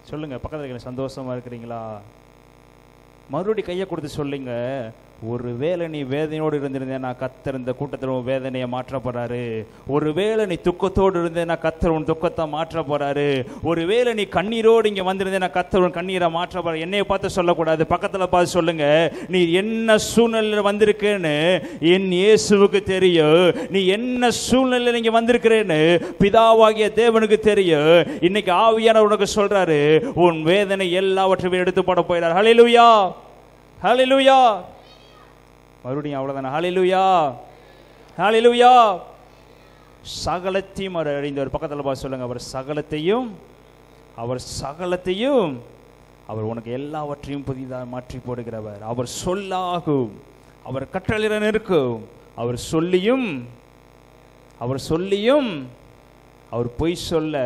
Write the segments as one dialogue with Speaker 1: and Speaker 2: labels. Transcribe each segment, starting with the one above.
Speaker 1: சொல்லுங்க பக்கத்துல இருக்கிற சந்தோஷமா இருக்கிறீங்களா மறுபடி கையை கொடுத்து சொல்லுங்க ஒருவேளை நீ வேதனையோடு இருந்திருந்தேன்னா கத்தர் இந்த கூட்டத்தில் உன் வேதனையை மாற்ற போறாரு ஒருவேளை நீ துக்கத்தோடு இருந்தேன்னா கத்தர் உன் துக்கத்தை மாற்ற போறாரு ஒருவேளை நீ கண்ணீரோடு இங்க வந்திருந்தேன்னா கத்தர் உன் கண்ணீரை மாற்ற போறாரு என்னைய பார்த்து சொல்லக்கூடாது பக்கத்துல பார்த்து சொல்லுங்க நீ என்ன சூழ்நிலையில வந்திருக்கேன்னு என் இயேசுவுக்கு தெரியும் நீ என்ன சூழ்நிலையில இங்க வந்திருக்கிறேன்னு பிதாவாகிய தேவனுக்கு தெரியும் இன்னைக்கு ஆவியான உனக்கு சொல்றாரு உன் வேதனை எல்லாவற்றையும் எடுத்து போட போயிடார் ஹalleluya ஹalleluya மறுபடியும் அவ்வளவுதானே ஹalleluya ஹalleluya சகலத்தையும் அவர் அறிந்தவர் பக்கத்துல பார்த்து சொல்லுங்க அவர் சகலத்தையும் அவர் சகலத்தையும் அவர் உனக்கு எல்லாவற்றையும் புதிதாக மாற்றி போடுகிறவர் அவர் சொல்லாகும் அவர் கட்டளிர நிற்கும் அவர் சொல்லியும் அவர் சொல்லியும் அவர் பொய் சொல்ல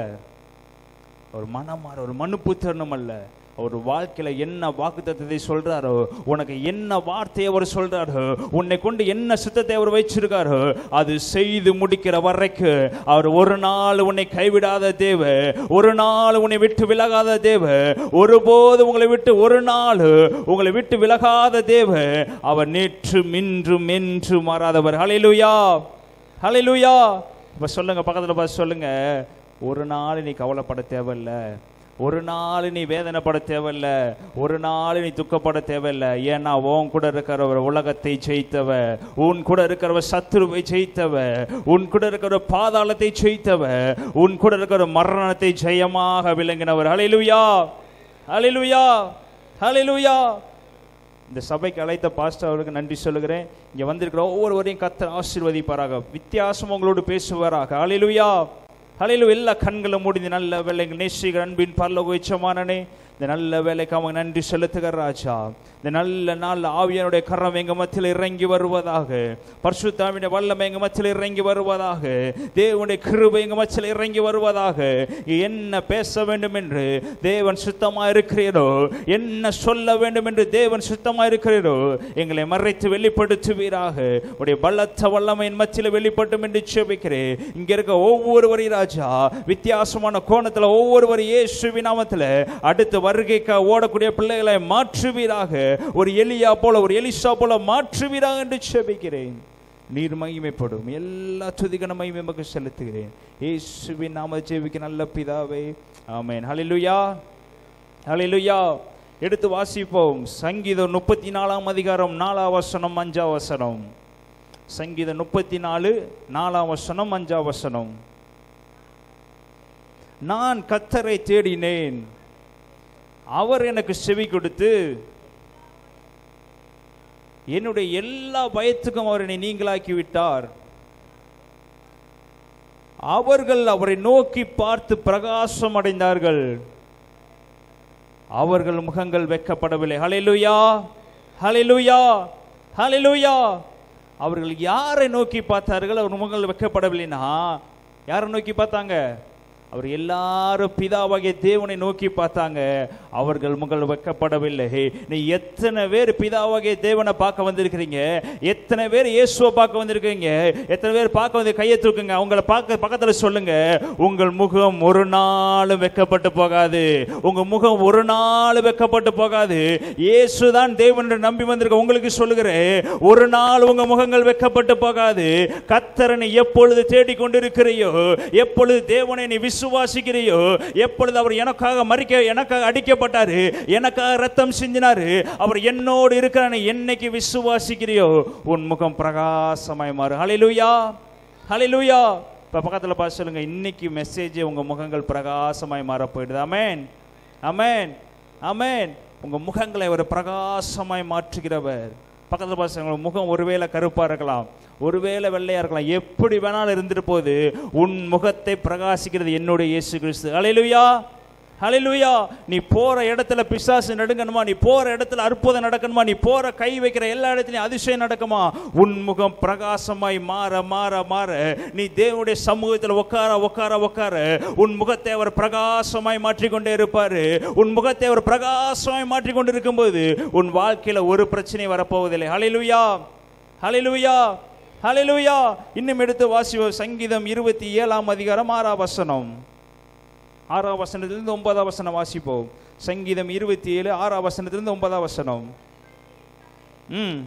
Speaker 1: ஒரு மனமாற ஒரு மனுப்புத்தரணம் அல்ல அவர் வாழ்க்கையில என்ன வாக்குத்தத்தத்தை சொல்றாரோ உனக்கு என்ன வார்த்தையை அவர் சொல்றாரோ உன்னை கொண்டு என்ன சித்தத்தை அவர் வச்சிருக்காரோ அது செய்து முடிக்கிற வரைக்கும் அவர் ஒரு நாள் உன்னை கைவிடாத தேவ ஒரு நாள் உன்னை விட்டு விலகாத தேவ ஒருபோது உங்களை விட்டு ஒரு நாள் உங்களை விட்டு விலகாத தேவ அவர் நேற்று இன்றும் என்று மாறாதவர் ஹalleluya ஹalleluya இப்ப சொல்லுங்க பக்கத்துல பார்த்து சொல்லுங்க ஒரு நாள் நீ கவலைப்பட தேவையில்ல ஒரு நாள் நீ வேதனைப்பட தேவையில்ல ஒரு நாள் நீ துக்கப்பட தேவையில்ல ஏன்னா உன் கூட இருக்கிறவர் உலகத்தை ஜெயித்தவ உன் கூட இருக்கிறவர் சத்துருவை ஜெயித்தவ உன் கூட இருக்கிற பாதாளத்தை ஜெயித்தவ உன் கூட இருக்கிற மரணத்தை ஜெயமாக விளங்கினவர் ஹalleluya ஹalleluya ஹalleluya இந்த சபைக்கு அழைத்த பாஸ்டர் அவருக்கு நன்றி சொல்லுகிறேன் இங்க வந்திருக்கிற ஒவ்வொருவரையும் கத்தர் ஆசீர்வதிப்பாராக வித்தியாசம் உங்களோடு பேசுவாராக ஹalleluya ஹalleluya எல்லா கண்களும் முடிந்து நல்ல வேலைகள் நேசிக்கிற அன்பின் பரலோக இச்சமானனே இந்த நல்ல வேலைக்கு அவங்க நன்றி செலுத்துகிற ராஜா இந்த நல்ல நாள் ஆவியனுடைய கரம் எங்க மத்தியில் இறங்கி வருவதாக பரிசுத்தாவினுடைய வல்லமை எங்க மத்தியில் இறங்கி வருவதாக தேவனுடைய கிருபை எங்க மத்தியில் இறங்கி வருவதாக என்ன பேச வேண்டும் என்று தேவன் சுத்தமா இருக்கிறீரோ என்ன சொல்ல வேண்டும் என்று தேவன் சுத்தமா இருக்கிறீரோ எங்களை மறைத்து வெளிப்படுத்துவீராக உடைய பலத்த வல்லமையின் மத்தியில் வெளிப்பட்டும் என்று செபிக்கிறேன் இங்க இருக்க ஒவ்வொருவரையும் ராஜா வித்தியாசமான கோணத்துல ஒவ்வொருவர் இயேசுவி நாமத்துல அடுத்த வருகைக்கு ஓடக்கூடிய பிள்ளைகளை மாற்றுவீராக ஒரு எலியா போல ஒரு எலிசா போல மாற்றுவீராக என்று செபிக்கிறேன் நீர் மகிமைப்படும் எல்லா துதிகன மகிமை மக்கு செலுத்துகிறேன் இயேசுவின் நாம ஜெபிக்க நல்ல பிதாவே ஆமென் ஹalleluya ஹalleluya எடுத்து வாசிப்போம் சங்கீதம் முப்பத்தி நாலாம் அதிகாரம் நாலாம் வசனம் அஞ்சாம் வசனம் சங்கீதம் முப்பத்தி நாலு நாலாம் வசனம் அஞ்சாம் வசனம் நான் கத்தரை தேடினேன் அவர் எனக்கு செவி கொடுத்து என்னுடைய எல்லா பயத்துக்கும் அவர் என்னை நீங்களாக்கி விட்டார் அவர்கள் அவரை நோக்கி பார்த்து பிரகாசம் அடைந்தார்கள் அவர்கள் முகங்கள் வெட்கப்படவில்லை ஹalleluya ஹalleluya ஹalleluya அவர்கள் யாரை நோக்கி பார்த்தார்கள் அவர் முகங்கள் வெட்கப்படவில்லைனா யாரை நோக்கி பார்த்தாங்க அவர் எல்லாரும் பிதாவாகிய தேவனை நோக்கி பார்த்தாங்க அவர்கள் முகல் வைக்கப்படவில்லை நீ எத்தனை பேர் பிதாவாகிய தேவனை பார்க்க வந்திருக்கிறீங்க எத்தனை பேர் இயேசுவை பார்க்க வந்திருக்கீங்க எத்தனை பேர் பார்க்க வந்து கையை தூக்குங்க அவங்கள பார்க்க பக்கத்துல சொல்லுங்க உங்கள் முகம் ஒரு நாளும் வெக்கப்பட்டு போகாது உங்க முகம் ஒரு நாள் வெக்கப்பட்டு போகாது இயேசு தான் தேவன் என்று நம்பி வந்திருக்க உங்களுக்கு சொல்லுகிறேன் ஒரு நாள் உங்க முகங்கள் வெக்கப்பட்டு போகாது கத்தரனை எப்பொழுது தேடிக்கொண்டிருக்கிறையோ எப்பொழுது தேவனை நீ விசுவாசிக்கிறையோ எப்பொழுது அவர் எனக்காக மறிக்க எனக்காக அடிக்கப்பட்டாரு எனக்காக ரத்தம் சிந்தினாரு அவர் என்னோடு இருக்கிறான்னு என்னைக்கு விசுவாசிக்கிறியோ உன் முகம் பிரகாசமாய் மாறு ஹalleluya ஹalleluya இப்ப பக்கத்துல பார்த்து சொல்லுங்க இன்னைக்கு மெசேஜ் உங்க முகங்கள் பிரகாசமாய் மாற போயிடுது அமேன் அமேன் அமேன் உங்க முகங்களை அவர் பிரகாசமாய் மாற்றுகிறவர் பக்கத்துல பார்த்து உங்க முகம் ஒருவேளை கருப்பா இருக்கலாம் ஒருவேளை வெள்ளையா இருக்கலாம் எப்படி வேணாலும் இருந்துட்டு போகுது உன் முகத்தை பிரகாசிக்கிறது என்னுடைய இயேசு கிறிஸ்து ஹalleluya ஹalleluya நீ போற இடத்துல பிசாசு நடுங்கணுமா நீ போற இடத்துல அற்புதம் நடக்கணுமா நீ போற கை வைக்கிற எல்லா இடத்துலயும் அதிசயம் நடக்குமா உன் முகம் பிரகாசமாய் மாற மாற மாற நீ தேவனுடைய சமூகத்தில் உட்கார உட்கார உட்கார உன் முகத்தை அவர் பிரகாசமாய் மாற்றிக்கொண்டே இருப்பாரு உன் முகத்தை அவர் பிரகாசமாய் மாற்றிக்கொண்டு இருக்கும்போது உன் வாழ்க்கையில ஒரு பிரச்சனை வரப்போவதில்லை ஹalleluya ஹalleluya ஹalleluya இன்னும் எடுத்து வாசிவோம் சங்கீதம் இருபத்தி ஏழாம் அதிகாரம் ஆறாம் வசனம் ஆறாம் வசனத்திலிருந்து ஒன்பதாம் வசனம் வாசிப்போம் சங்கீதம் இருபத்தி ஏழு ஆறாம் வசனத்திலிருந்து ஒன்பதாம் வசனம் ம்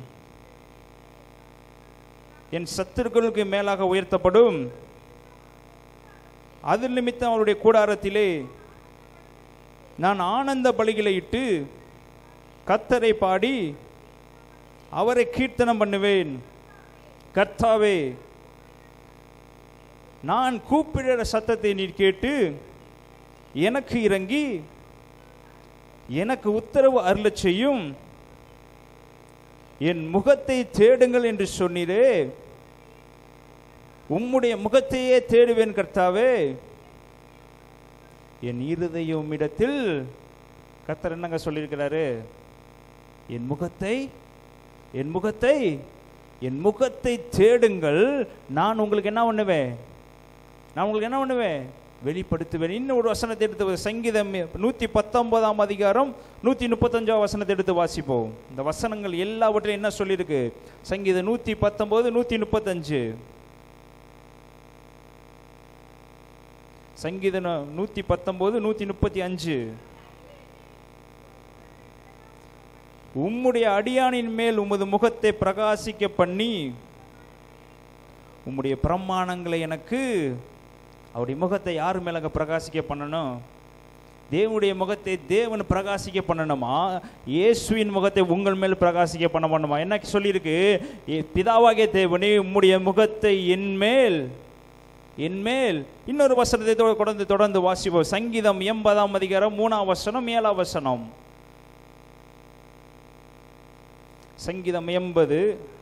Speaker 1: என் சத்துருக்களுக்கு மேலாக உயர்த்தப்படும் அது நிமித்தம் அவருடைய கூடாரத்திலே நான் ஆனந்த பலிகளை இட்டு கத்தரை பாடி அவரை கீர்த்தனம் பண்ணுவேன் கர்த்தாவே நான் கூப்பிடுற சத்தத்தை நீர் கேட்டு எனக்கு இறங்கி எனக்கு உத்தரவு அருளச் செய்யும் என் முகத்தை தேடுங்கள் என்று சொன்னீரே உம்முடைய முகத்தையே தேடுவேன் கர்த்தாவே என் இருதயம் இடத்தில் கர்த்தர் என்னங்க சொல்லியிருக்கிறாரு என் முகத்தை என் முகத்தை என் முகத்தை தேடுங்கள் நான் உங்களுக்கு என்ன பண்ணுவேன் நான் உங்களுக்கு என்ன பண்ணுவேன் வெளிப்படுத்துவேன் இன்னும் ஒரு வசனத்தை எடுத்து சங்கீதம் நூற்றி பத்தொன்பதாம் அதிகாரம் நூற்றி முப்பத்தஞ்சாம் வசனத்தை எடுத்து வாசிப்போம் இந்த வசனங்கள் எல்லாவற்றையும் என்ன சொல்லியிருக்கு சங்கீதம் நூற்றி பத்தொன்பது நூற்றி முப்பத்தஞ்சு சங்கீதம் நூற்றி பத்தொன்பது நூற்றி முப்பத்தி அஞ்சு உம்முடைய அடியானின் மேல் உமது முகத்தை பிரகாசிக்க பண்ணி உம்முடைய பிரமாணங்களை எனக்கு அவருடைய முகத்தை யார் மேலங்க பிரகாசிக்க பண்ணணும் தேவனுடைய முகத்தை தேவன் பிரகாசிக்க பண்ணணுமா இயேசுவின் முகத்தை உங்கள் மேல் பிரகாசிக்க பண்ண பண்ணுமா என்ன சொல்லியிருக்கு "ஏ- பிதாவாகிய தேவனே உம்முடைய முகத்தை என் மேல் என் மேல் இன்னொரு வசனத்தை தொ- தொடர்ந்து தொடர்ந்து வாசிப்போம் சங்கீதம் எண்பதாம் அதிகாரம் மூணாம் வசனம் ஏழாம் வசனம் சங்கீதம் எண்பது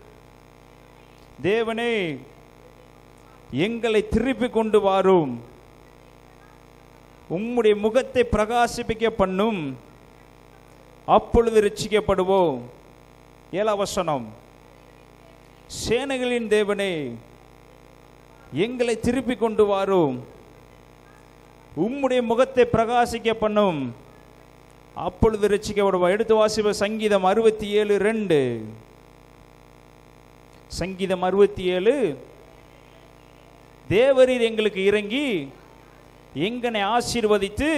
Speaker 1: தேவனே எங்களை திருப்பி கொண்டு வாரும் உம்முடைய முகத்தை பிரகாசிப்பிக்க பண்ணும் அப்பொழுது ரட்சிக்கப்படுவோம் ஏழாம் வசனம் சேனைகளின் தேவனே எங்களை திருப்பி கொண்டு வாரும் உம்முடைய முகத்தை பிரகாசிக்க பண்ணும் அப்பொழுது ரட்சிக்கப்படுவோம் எடுத்து வாசிப்ப சங்கீதம் அறுபத்தி ஏழு ரெண்டு சங்கீதம் அறுபத்தி ஏழு தேவரீர் எங்களுக்கு இறங்கி எங்கனை ஆசீர்வதித்து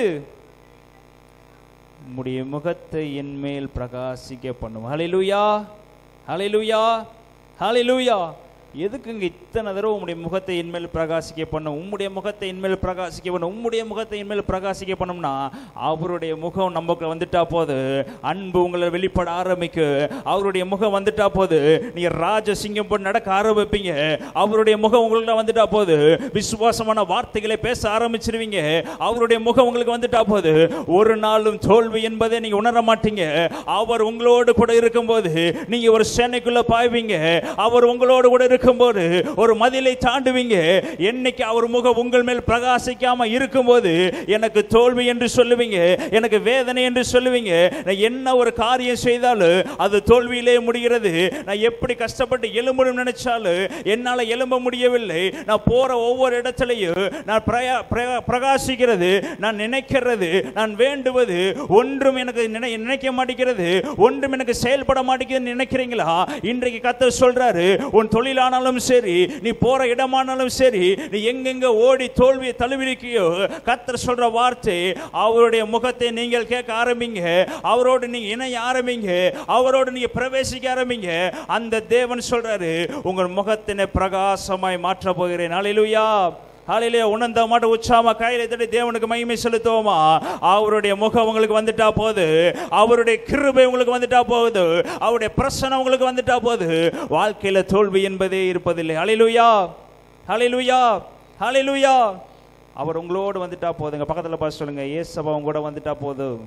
Speaker 1: உம்முடைய முகத்தை என் மேல் பிரகாசிக்க பண்ணும் ஹalleluya ஹalleluya ஹalleluya எதுக்குங்க இத்தனை தடவை உம்முடைய முகத்தை என் மேல் பிரகாசிக்க பண்ணும் உம்முடைய முகத்தை என் மேல் பிரகாசிக்க பண்ணும் உம்முடைய முகத்தை என் மேல் பிரகாசிக்க பண்ணும்னா அவருடைய முகம் நமக்கு வந்துட்டா போது அன்பு உங்களை வெளிப்பட ஆரம்பிக்கு அவருடைய முகம் வந்துட்டா போது நீங்க ராஜ சிங்கம் போட்டு நடக்க ஆரம்பிப்பீங்க அவருடைய முகம் உங்களுக்கு வந்துட்டா போது விசுவாசமான வார்த்தைகளை பேச ஆரம்பிச்சிருவீங்க அவருடைய முகம் உங்களுக்கு வந்துட்டா போது ஒரு நாளும் தோல்வி என்பதை நீங்க உணர மாட்டீங்க அவர் உங்களோடு கூட இருக்கும்போது நீங்க ஒரு சேனைக்குள்ள பாய்வீங்க அவர் உங்களோடு கூட இருக்கும்போது ஒரு மதிலை தாண்டுவீங்க என்னைக்கு அவர் முகம் உங்கள் மேல் பிரகாசிக்காம இருக்கும்போது எனக்கு தோல்வி என்று சொல்லுவீங்க எனக்கு வேதனை என்று சொல்லுவீங்க நான் என்ன ஒரு காரியம் செய்தாலும் அது தோல்வியிலே முடிகிறது நான் எப்படி கஷ்டப்பட்டு எழும்பணும் நினைச்சாலும் என்னால எழும்ப முடியவில்லை நான் போற ஒவ்வொரு இடத்துலையும் நான் பிரயா- பிரயா- பிரகாசிக்கிறது நான் நினைக்கிறது நான் வேண்டுவது ஒன்றும் எனக்கு நினை- நினைக்க மாட்டேங்கிறது ஒன்றும் எனக்கு செயல்பட மாட்டேங்குதுன்னு நினைக்கிறீங்களா இன்றைக்கு கத்தர் சொல்றாரு உன் தொழிலானாலும் சரி நீ போற இடமானாலும் சரி நீ எங்கெங்க ஓடி தோல்வியை தழுவிருக்கியோ கத்தர் சொல்ற வார்த்தை அவருடைய முகத்தை நீங்கள் கேட்க ஆரம்பிங்க அவரோடு நீங்க இணைய ஆரம்பிங்க அவரோடு நீங்க பிரவேசிக்க ஆரம்பிங்க அந்த தேவன் சொல்றாரு உங்கள் முகத்தினை பிரகாசமாய் மாற்ற போகிறேன் அலையிலுயா ஹalleluya உணர்ந்த மாட்ட உச்சாம கையில தட்டி தேவனுக்கு மகிமை செலுத்துவோமா அவருடைய முகம் உங்களுக்கு வந்துட்டா போது அவருடைய கிருபை உங்களுக்கு வந்துட்டா போகுது அவருடைய பிரசனம் உங்களுக்கு வந்துட்டா போது வாழ்க்கையில தோல்வி என்பதே இருப்பதில்லை ஹalleluya ஹalleluya ஹalleluya அவர் உங்களோடு வந்துட்டா போதுங்க பக்கத்துல பார்த்து சொல்லுங்க ஏசபாவும் கூட வந்துட்டா போதும்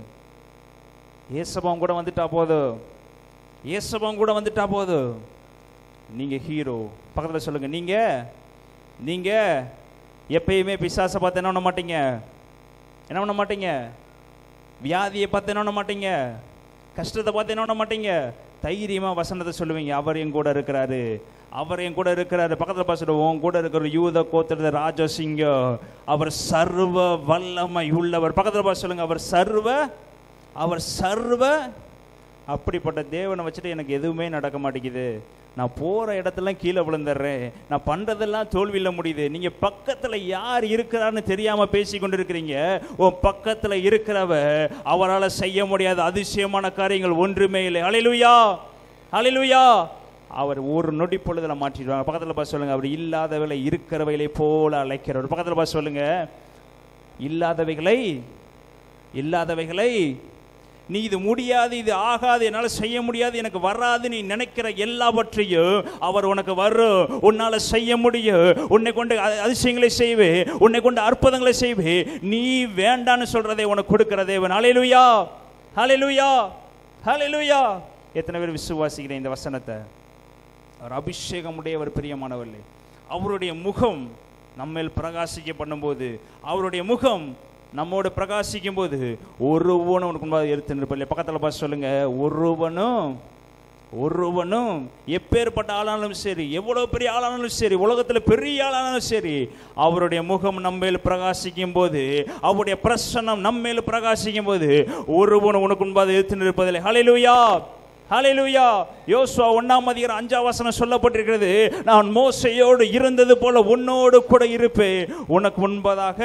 Speaker 1: ஏசபாவும் கூட வந்துட்டா போதும் ஏசபாவும் கூட வந்துட்டா போதும் நீங்க ஹீரோ பக்கத்துல சொல்லுங்க நீங்க நீங்க எப்பயுமே பிசாசை பார்த்து என்ன பண்ண மாட்டீங்க என்ன பண்ண மாட்டீங்க வியாதியை பார்த்து என்ன பண்ண மாட்டீங்க கஷ்டத்தை பார்த்து என்ன பண்ண மாட்டீங்க தைரியமா வசனத்தை சொல்லுவீங்க அவர் என் கூட இருக்கிறாரு அவர் என் கூட இருக்கிறாரு பக்கத்துல பார்த்துட்டு உன் கூட இருக்கிற யூத கோத்திரத ராஜசிங்கம் அவர் சர்வ வல்லமை உள்ளவர் பக்கத்துல பார்த்து சொல்லுங்க அவர் சர்வ அவர் சர்வ அப்படிப்பட்ட தேவனை வச்சுட்டு எனக்கு எதுவுமே நடக்க மாட்டேங்குது நான் போற இடத்தெல்லாம் கீழே விழுந்துடுறேன் நான் பண்றதெல்லாம் தோல்வியில முடியுது நீங்க பக்கத்துல யார் இருக்கிறான்னு தெரியாம பேசி கொண்டிருக்கிறீங்க உன் பக்கத்துல இருக்கிறவ அவரால் செய்ய முடியாத அதிசயமான காரியங்கள் ஒன்றுமே இல்லை அலையிலுயா அலையிலுயா அவர் ஒரு நொடி பொழுதுல மாற்றிடுவாங்க பக்கத்துல பார்த்து சொல்லுங்க அவர் இல்லாதவர்களை இருக்கிறவைகளை போல அழைக்கிறவர் பக்கத்துல பார்த்து சொல்லுங்க இல்லாதவைகளை இல்லாதவைகளை நீ இது முடியாது இது ஆகாது என்னால் செய்ய முடியாது எனக்கு வராது நீ நினைக்கிற எல்லாவற்றையும் அவர் உனக்கு வரும் உன்னால் செய்ய முடியும் உன்னை கொண்டு அ- அதிசயங்களை செய்வே உன்னை கொண்டு அற்புதங்களை செய்வே நீ வேண்டான்னு சொல்றதை உனக்கு கொடுக்கிற தேவன் ஹalleluya ஹalleluya ஹalleluya எத்தனை பேர் விசுவாசிக்கிறேன் இந்த வசனத்தை அவர் அபிஷேகம் உடையவர் பிரியமானவர்களே அவருடைய முகம் நம்மேல் பிரகாசிக்க பண்ணும்போது அவருடைய முகம் நம்மோடு பிரகாசிக்கும் போது ஒருவனும் உனக்கு முன்பாக எடுத்து நிற்பதில்லை பக்கத்தில் பார்த்து சொல்லுங்க ஒருவனும் ஒருவனும் எப்பேற்பட்ட ஆளானாலும் சரி எவ்வளவு பெரிய ஆளானாலும் சரி உலகத்துல பெரிய ஆளானாலும் சரி அவருடைய முகம் நம்மேல் பிரகாசிக்கும் போது அவருடைய பிரசன்னம் நம்மேல் பிரகாசிக்கும் போது ஒருவனும் உனக்கு முன்பாக எடுத்து நிற்பதில்லை ஹalleluya ஹalleluya யோசுவா ஒண்ணாம் அதிகாரம் அஞ்சாம் வசனம் சொல்லப்பட்டிருக்கிறது நான் மோசையோடு இருந்தது போல உன்னோடு கூட இருப்பேன் உனக்கு முன்பதாக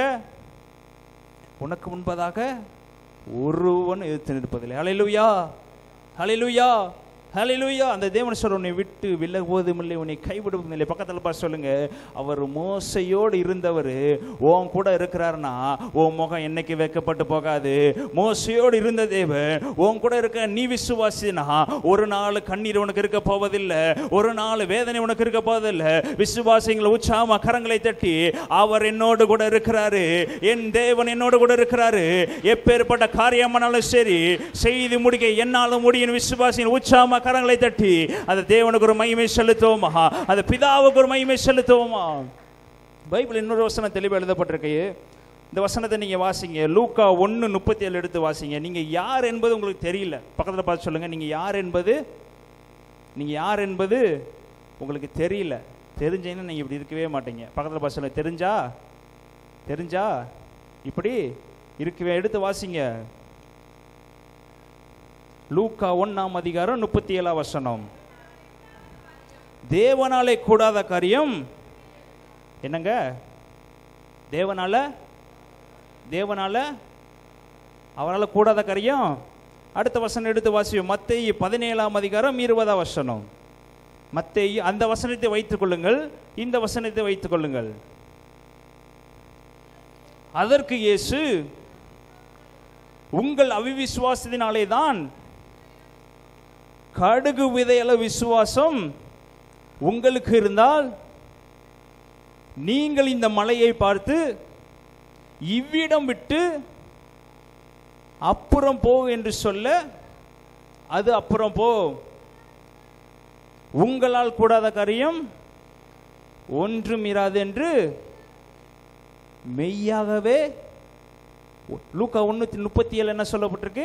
Speaker 1: உனக்கு முன்பதாக ஒருவன் எதிர்த்து நிற்பதில்லை ஹalleluya ஹalleluya ஹalleluya அந்த தேவன் சொல்ற உன்னை விட்டு விலகுவதும் இல்லை உன்னை கைவிடுவதும் இல்லை பக்கத்தில் பார்த்து சொல்லுங்க அவர் மோசையோடு இருந்தவர் உன் கூட இருக்கிறாருன்னா உன் முகம் என்னைக்கு வைக்கப்பட்டு போகாது மோசையோடு இருந்த தேவன் உன் கூட இருக்க நீ விசுவாசினா ஒரு நாள் கண்ணீர் உனக்கு இருக்க போவதில்லை ஒரு நாள் வேதனை உனக்கு இருக்க போவதில்லை விசுவாசிங்களை உற்சாகமா கரங்களை தட்டி அவர் என்னோடு கூட இருக்கிறாரு என் தேவன் என்னோடு கூட இருக்கிறாரு எப்பேற்பட்ட காரியமானாலும் சரி செய்து முடிக்க என்னாலும் முடியும் விசுவாசியின் உற்சாகமா கரங்களை தட்டி அந்த தேவனுக்கு ஒரு மகிமை செலுத்துவோமா அந்த பிதாவுக்கு ஒரு மகிமை செலுத்துவோமா பைபிள் இன்னொரு வசனம் தெளிவாக எழுதப்பட்டிருக்கு இந்த வசனத்தை நீங்க வாசிங்க லூக்கா ஒன்று முப்பத்தி ஏழு எடுத்து வாசிங்க நீங்க யார் என்பது உங்களுக்கு தெரியல பக்கத்துல பார்த்து சொல்லுங்க நீங்க யார் என்பது நீங்க யார் என்பது உங்களுக்கு தெரியல தெரிஞ்சீங்கன்னா நீங்க இப்படி இருக்கவே மாட்டீங்க பக்கத்துல பார்த்து சொல்லுங்க தெரிஞ்சா தெரிஞ்சா இப்படி இருக்கவே எடுத்து வாசிங்க லூக்கா ஒண்ணாம் அதிகாரம் முப்பத்தி ஏழாம் வசனம் தேவனாலே கூடாத காரியம் என்னங்க தேவனால தேவனால அவரால் கூடாத காரியம் அடுத்த வசனம் எடுத்து வாசிவோம் மத்தேயு பதினேழாம் அதிகாரம் இருபதாம் வசனம் மத்தேயு அந்த வசனத்தை வைத்துக் கொள்ளுங்கள் இந்த வசனத்தை வைத்துக் கொள்ளுங்கள் அதற்கு இயேசு உங்கள் அவிவிசுவாசத்தினாலே தான் கடுகு விதையள விசுவாசம் உங்களுக்கு இருந்தால் நீங்கள் இந்த மலையை பார்த்து இவ்விடம் விட்டு அப்புறம் போ என்று சொல்ல அது அப்புறம் போ உங்களால் கூடாத காரியம் ஒன்றும் இராது என்று மெய்யாகவே லூக்கா ஒண்ணூத்தி முப்பத்தி ஏழு என்ன சொல்லப்பட்டிருக்கு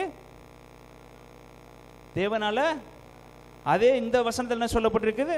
Speaker 1: தேவனால அதே இந்த வசனத்தில் என்ன சொல்லப்பட்டிருக்குது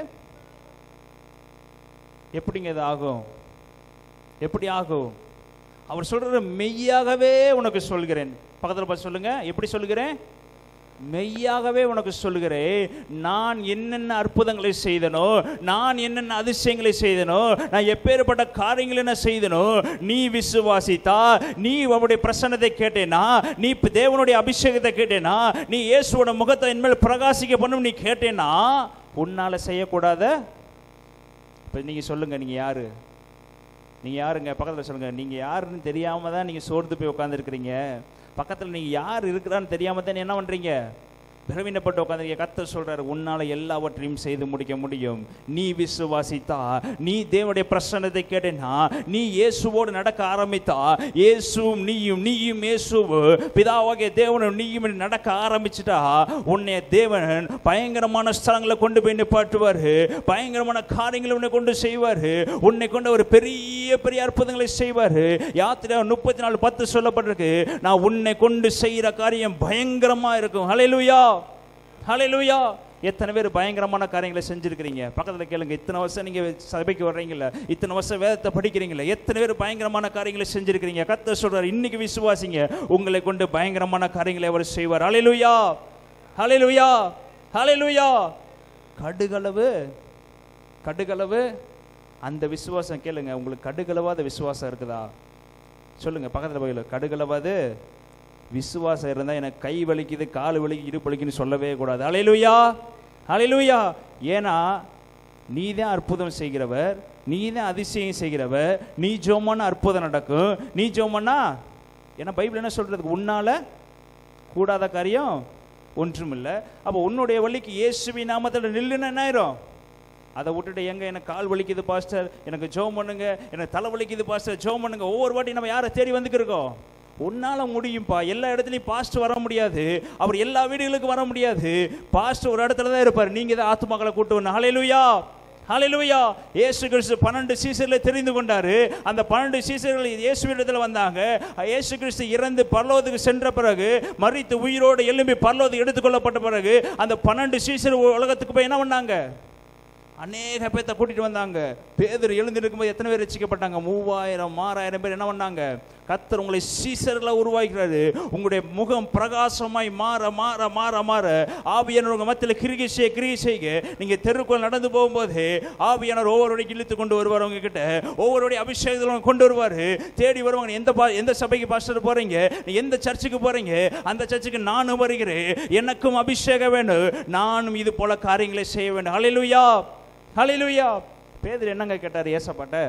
Speaker 1: எப்படிங்க இது ஆகும் எப்படி ஆகும் அவர் சொல்ற மெய்யாகவே உனக்கு சொல்கிறேன் பக்கத்தில் பார்த்து சொல்லுங்க எப்படி சொல்லுகிறேன் மெய்யாகவே உனக்கு சொல்லுகிறேன் நான் என்னென்ன அற்புதங்களை செய்தனோ நான் என்னென்ன அதிசயங்களை செய்தனோ நான் எப்பேற்பட்ட காரியங்களை என்ன செய்தனோ நீ விசுவாசித்தா நீ அவருடைய பிரசன்னத்தை கேட்டேனா நீ இப்ப தேவனுடைய அபிஷேகத்தை கேட்டேனா நீ இயேசுவோட முகத்தை என்மேல் பிரகாசிக்க பண்ணும் நீ கேட்டேனா உன்னால செய்யக்கூடாத இப்போ நீங்க சொல்லுங்க நீங்க யாரு நீங்க யாருங்க பக்கத்துல சொல்லுங்க நீங்க யாருன்னு தெரியாம தான் நீங்க சோர்ந்து போய் உட்காந்துருக்கிறீங்க பக்கத்துல நீங்க யார் இருக்கிறான்னு தெரியாம தான் என்ன பண்றீங்க பிரவீனப்பட்டு உட்காந்துருக்க கத்தர் சொல்றாரு உன்னால எல்லாவற்றையும் செய்து முடிக்க முடியும் நீ விசுவாசித்தா நீ தேவனுடைய பிரசன்னத்தை கேட்டேன்னா நீ இயேசுவோடு நடக்க ஆரம்பித்தா இயேசுவும் நீயும் நீயும் இயேசுவு பிதாவாகிய தேவனும் நீயும் நடக்க ஆரம்பிச்சுட்டா உன்னை தேவன் பயங்கரமான ஸ்தலங்களை கொண்டு போய் நிப்பாட்டுவார் பயங்கரமான காரியங்களை உன்னை கொண்டு செய்வார் உன்னை கொண்டு ஒரு பெரிய பெரிய அற்புதங்களை செய்வார் யாத்திரை முப்பத்தி நாலு பத்து சொல்லப்பட்டிருக்கு நான் உன்னை கொண்டு செய்கிற காரியம் பயங்கரமா இருக்கும் ஹalleluya ஹalleluya எத்தனை பேர் பயங்கரமான காரியங்களை செஞ்சிருக்கிறீங்க பக்கத்தில் கேளுங்க இத்தனை வருஷம் நீங்க சபைக்கு வர்றீங்கல்ல இத்தனை வருஷம் வேதத்தை படிக்கிறீங்களா எத்தனை பேர் பயங்கரமான காரியங்களை செஞ்சிருக்கிறீங்க கத்த சொல்றாரு இன்னைக்கு விசுவாசிங்க உங்களை கொண்டு பயங்கரமான காரியங்களை அவர் செய்வார் ஹalleluya ஹalleluya ஹalleluya கடுகளவு கடுகளவு அந்த விசுவாசம் கேளுங்க உங்களுக்கு கடுகளவாத விசுவாசம் இருக்குதா சொல்லுங்க பக்கத்துல போய் கடுகளவாது விசுவாசம் இருந்தா எனக்கு கை வலிக்குது கால் வலிக்குது இடுப்பு வலிக்குன்னு சொல்லவே கூடாது அலையிலுயா அலையிலுயா ஏன்னா நீ தான் அற்புதம் செய்கிறவர் நீ தான் அதிசயம் செய்கிறவர் நீ ஜோமன்னா அற்புதம் நடக்கும் நீ ஜோமன்னா ஏன்னா பைபிள் என்ன சொல்றது உன்னால கூடாத காரியம் ஒன்றுமில்லை அப்போ உன்னுடைய வழிக்கு இயேசுவி நாமத்தில் நில்லுன்னு என்ன ஆயிரும் அதை விட்டுட்டு எங்க எனக்கு கால் வலிக்குது பாஸ்டர் எனக்கு ஜோம் பண்ணுங்க எனக்கு தலை வலிக்குது பாஸ்டர் ஜோம் பண்ணுங்க ஒவ்வொரு வாட்டி நம்ம யாரை தேடி வந்துக்கிருக்கோம் உன்னால முடியும்பா எல்லா இடத்துலையும் பாஸ்ட் வர முடியாது அவர் எல்லா வீடுகளுக்கும் வர முடியாது பாஸ்ட் ஒரு இடத்துல தான் இருப்பார் நீங்க தான் ஆத்துமாக்களை கூட்டு வரணும் ஹalleluya ஹalleluya இயேசு கிறிஸ்து பன்னெண்டு சீசர்களை தெரிந்து கொண்டாரு அந்த பன்னெண்டு சீசர்கள் இயேசுவிடத்தில் வந்தாங்க இயேசு கிறிஸ்து இறந்து பரலோகத்துக்கு சென்ற பிறகு மறித்து உயிரோடு எழும்பி பரலோகத்துக்கு எடுத்துக்கொள்ளப்பட்ட பிறகு அந்த பன்னெண்டு சீசர் உலகத்துக்கு போய் என்ன பண்ணாங்க அநேக பேர்த்த கூட்டிட்டு வந்தாங்க பேதர் எழுந்து இருக்கும்போது எத்தனை பேர் ரசிக்கப்பட்டாங்க மூவாயிரம் ஆறாயிரம் பேர் என்ன பண்ணாங்க கத்தர் உங்களை சீசர்களை உருவாக்கிறாரு உங்களுடைய முகம் பிரகாசமாய் மாற மாற மாற மாற ஆவியானவர் உங்க மத்தியில் கிரிகை செய்ய கிரிகை செய்க நீங்க தெருக்குள் நடந்து போகும்போது ஆவியானவர் ஒவ்வொருடைய இழுத்து கொண்டு வருவார் உங்க கிட்ட ஒவ்வொருடைய அபிஷேகத்தில் கொண்டு வருவார் தேடி வருவாங்க எந்த பா எந்த சபைக்கு பாஸ்டர் போறீங்க நீ எந்த சர்ச்சுக்கு போறீங்க அந்த சர்ச்சுக்கு நானும் வருகிறேன் எனக்கும் அபிஷேகம் வேண்டும் நானும் இது போல காரியங்களை செய்ய வேண்டும் ஹalleluya ஹalleluya பேதர் என்னங்க கேட்டார் ஏசப்பாட்ட